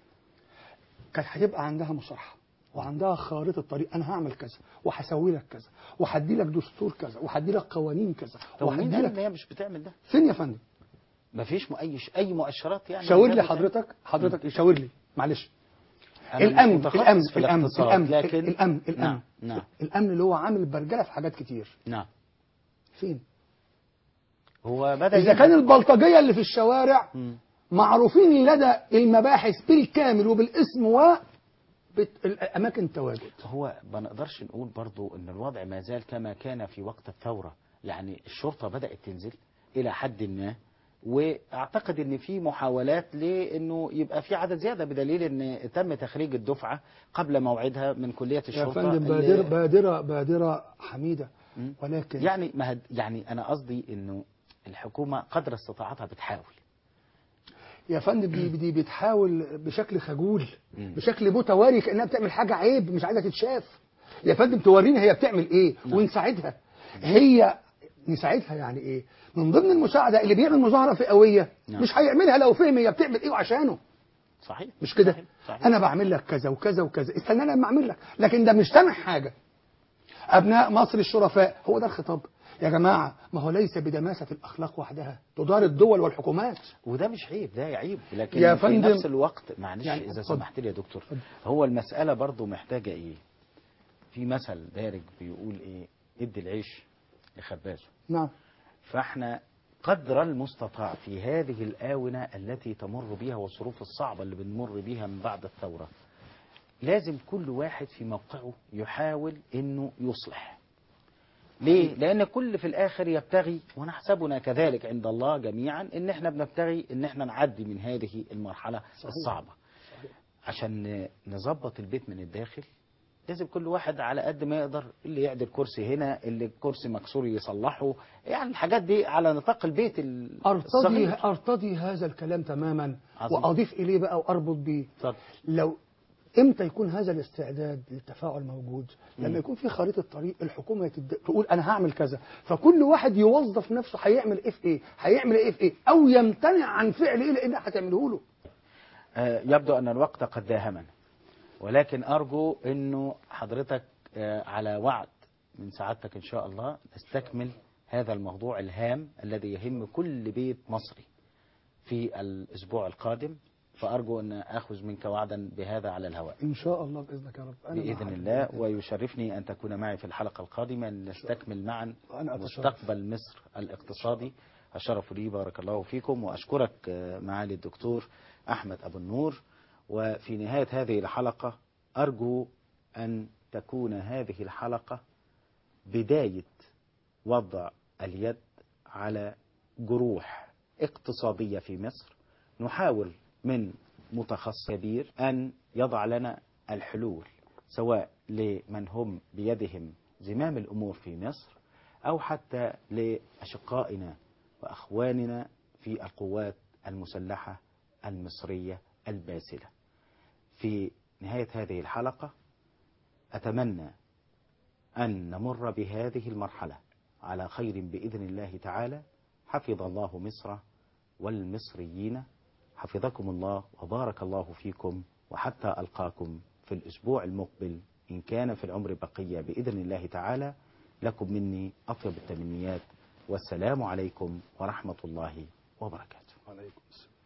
[SPEAKER 2] كانت هيبقى عندها مصالحه وعندها خارطه طريق انا هعمل كذا وهسوي لك كذا وهدي لك دستور كذا وهدي لك قوانين كذا
[SPEAKER 1] طب مين
[SPEAKER 2] وهدي
[SPEAKER 1] قال
[SPEAKER 2] لك
[SPEAKER 1] ان هي مش بتعمل ده
[SPEAKER 2] فين يا فندم
[SPEAKER 1] ما فيش اي اي مؤشرات يعني
[SPEAKER 2] شاور
[SPEAKER 1] إن هي
[SPEAKER 2] لي
[SPEAKER 1] بتعمل؟
[SPEAKER 2] حضرتك حضرتك شاور لي معلش
[SPEAKER 1] أنا مش
[SPEAKER 2] الامن
[SPEAKER 1] متخصص
[SPEAKER 2] الامن
[SPEAKER 1] في
[SPEAKER 2] الامن
[SPEAKER 1] الاقتصاد،
[SPEAKER 2] الامن
[SPEAKER 1] لكن
[SPEAKER 2] الامن الامن
[SPEAKER 1] نعم نعم
[SPEAKER 2] الامن اللي هو عامل برجله في حاجات كتير
[SPEAKER 1] نعم
[SPEAKER 2] فين
[SPEAKER 1] هو بدا
[SPEAKER 2] اذا
[SPEAKER 1] يبقى-
[SPEAKER 2] كان البلطجيه اللي في الشوارع
[SPEAKER 1] مم.
[SPEAKER 2] معروفين لدى المباحث بالكامل وبالاسم و بت- الاماكن التواجد
[SPEAKER 1] هو ما نقدرش نقول برضو ان الوضع ما زال كما كان في وقت الثورة يعني الشرطة بدأت تنزل الى حد ما واعتقد ان في محاولات لانه يبقى في عدد زيادة بدليل ان تم تخريج الدفعة قبل موعدها من كلية
[SPEAKER 2] يا
[SPEAKER 1] الشرطة
[SPEAKER 2] فندم
[SPEAKER 1] اللي-
[SPEAKER 2] بادره بادره بادره حميده
[SPEAKER 1] مم.
[SPEAKER 2] ولكن
[SPEAKER 1] يعني ما هد يعني انا قصدي انه الحكومة قدر استطاعتها بتحاول
[SPEAKER 2] يا فندم دي دي بتحاول بشكل خجول
[SPEAKER 1] مم.
[SPEAKER 2] بشكل متواري كانها بتعمل حاجه عيب مش عايزه تتشاف يا فندم تورينا هي بتعمل ايه
[SPEAKER 1] نعم.
[SPEAKER 2] ونساعدها هي نساعدها يعني ايه من ضمن المساعده اللي بيعمل مظاهره فئويه
[SPEAKER 1] نعم.
[SPEAKER 2] مش هيعملها لو فهم هي بتعمل ايه وعشانه
[SPEAKER 1] صحيح
[SPEAKER 2] مش كده
[SPEAKER 1] صحيح. صحيح.
[SPEAKER 2] انا بعمل لك كذا وكذا وكذا استنى لما اعمل لك لكن ده مش سامع حاجه ابناء مصر الشرفاء هو ده الخطاب يا جماعه ما هو ليس بدماسه الاخلاق وحدها تدار الدول والحكومات
[SPEAKER 1] وده مش عيب ده عيب لكن
[SPEAKER 2] يا
[SPEAKER 1] في
[SPEAKER 2] فندم-
[SPEAKER 1] نفس الوقت معلش
[SPEAKER 2] يعني
[SPEAKER 1] اذا
[SPEAKER 2] اتفضل.
[SPEAKER 1] سمحت لي يا دكتور هو المسألة برضو محتاجة ايه في مثل دارج بيقول ايه ادي العيش لخبازه
[SPEAKER 2] نعم
[SPEAKER 1] فاحنا قدر المستطاع في هذه الآونة التي تمر بها والظروف الصعبة اللي بنمر بها من بعد الثورة لازم كل واحد في موقعه يحاول انه يصلح ليه؟ لأن كل في الآخر يبتغي ونحسبنا كذلك عند الله جميعا إن إحنا بنبتغي إن إحنا نعدي من هذه المرحلة
[SPEAKER 2] صحيح.
[SPEAKER 1] الصعبة عشان نظبط البيت من الداخل لازم كل واحد على قد ما يقدر اللي يعدل كرسي هنا اللي الكرسي مكسور يصلحه يعني الحاجات دي على نطاق البيت ال-
[SPEAKER 2] ارتضي
[SPEAKER 1] الصغير
[SPEAKER 2] ارتضي هذا الكلام تماما
[SPEAKER 1] عظيم.
[SPEAKER 2] واضيف اليه بقى واربط بيه
[SPEAKER 1] اتفضل.
[SPEAKER 2] لو امتى يكون هذا الاستعداد للتفاعل موجود لما
[SPEAKER 1] مم.
[SPEAKER 2] يكون في خريطه طريق الحكومه تد... تقول انا هعمل كذا فكل واحد يوظف نفسه هيعمل ايه في ايه هيعمل ايه في ايه او يمتنع عن فعل ايه لان هتعمله له
[SPEAKER 1] آه، يبدو أن الوقت قد داهمنا ولكن أرجو أنه حضرتك آه، على وعد من سعادتك إن شاء الله نستكمل هذا الموضوع الهام الذي يهم كل بيت مصري في الأسبوع القادم فأرجو أن أخذ منك وعدا بهذا على الهواء
[SPEAKER 2] ان شاء الله باذنك يا رب أنا
[SPEAKER 1] بإذن
[SPEAKER 2] معك.
[SPEAKER 1] الله ويشرفني أن تكون معي في الحلقة القادمة نستكمل معا
[SPEAKER 2] وأنا أتشرف.
[SPEAKER 1] مستقبل مصر الاقتصادي الشرف لي بارك الله فيكم وأشكرك آه، معالي الدكتور أحمد أبو النور وفي نهاية هذه الحلقة أرجو أن تكون هذه الحلقة بداية وضع اليد على جروح اقتصادية في مصر نحاول من متخصص كبير أن يضع لنا الحلول سواء لمن هم بيدهم زمام الأمور في مصر أو حتى لأشقائنا وأخواننا في القوات المسلحة المصرية الباسلة في نهاية هذه الحلقة أتمنى أن نمر بهذه المرحلة على خير بإذن الله تعالى حفظ الله مصر والمصريين حفظكم الله وبارك الله فيكم وحتى ألقاكم في الأسبوع المقبل إن كان في العمر بقية بإذن الله تعالى لكم مني أطيب التمنيات والسلام عليكم ورحمة الله وبركاته
[SPEAKER 2] عليكم السلام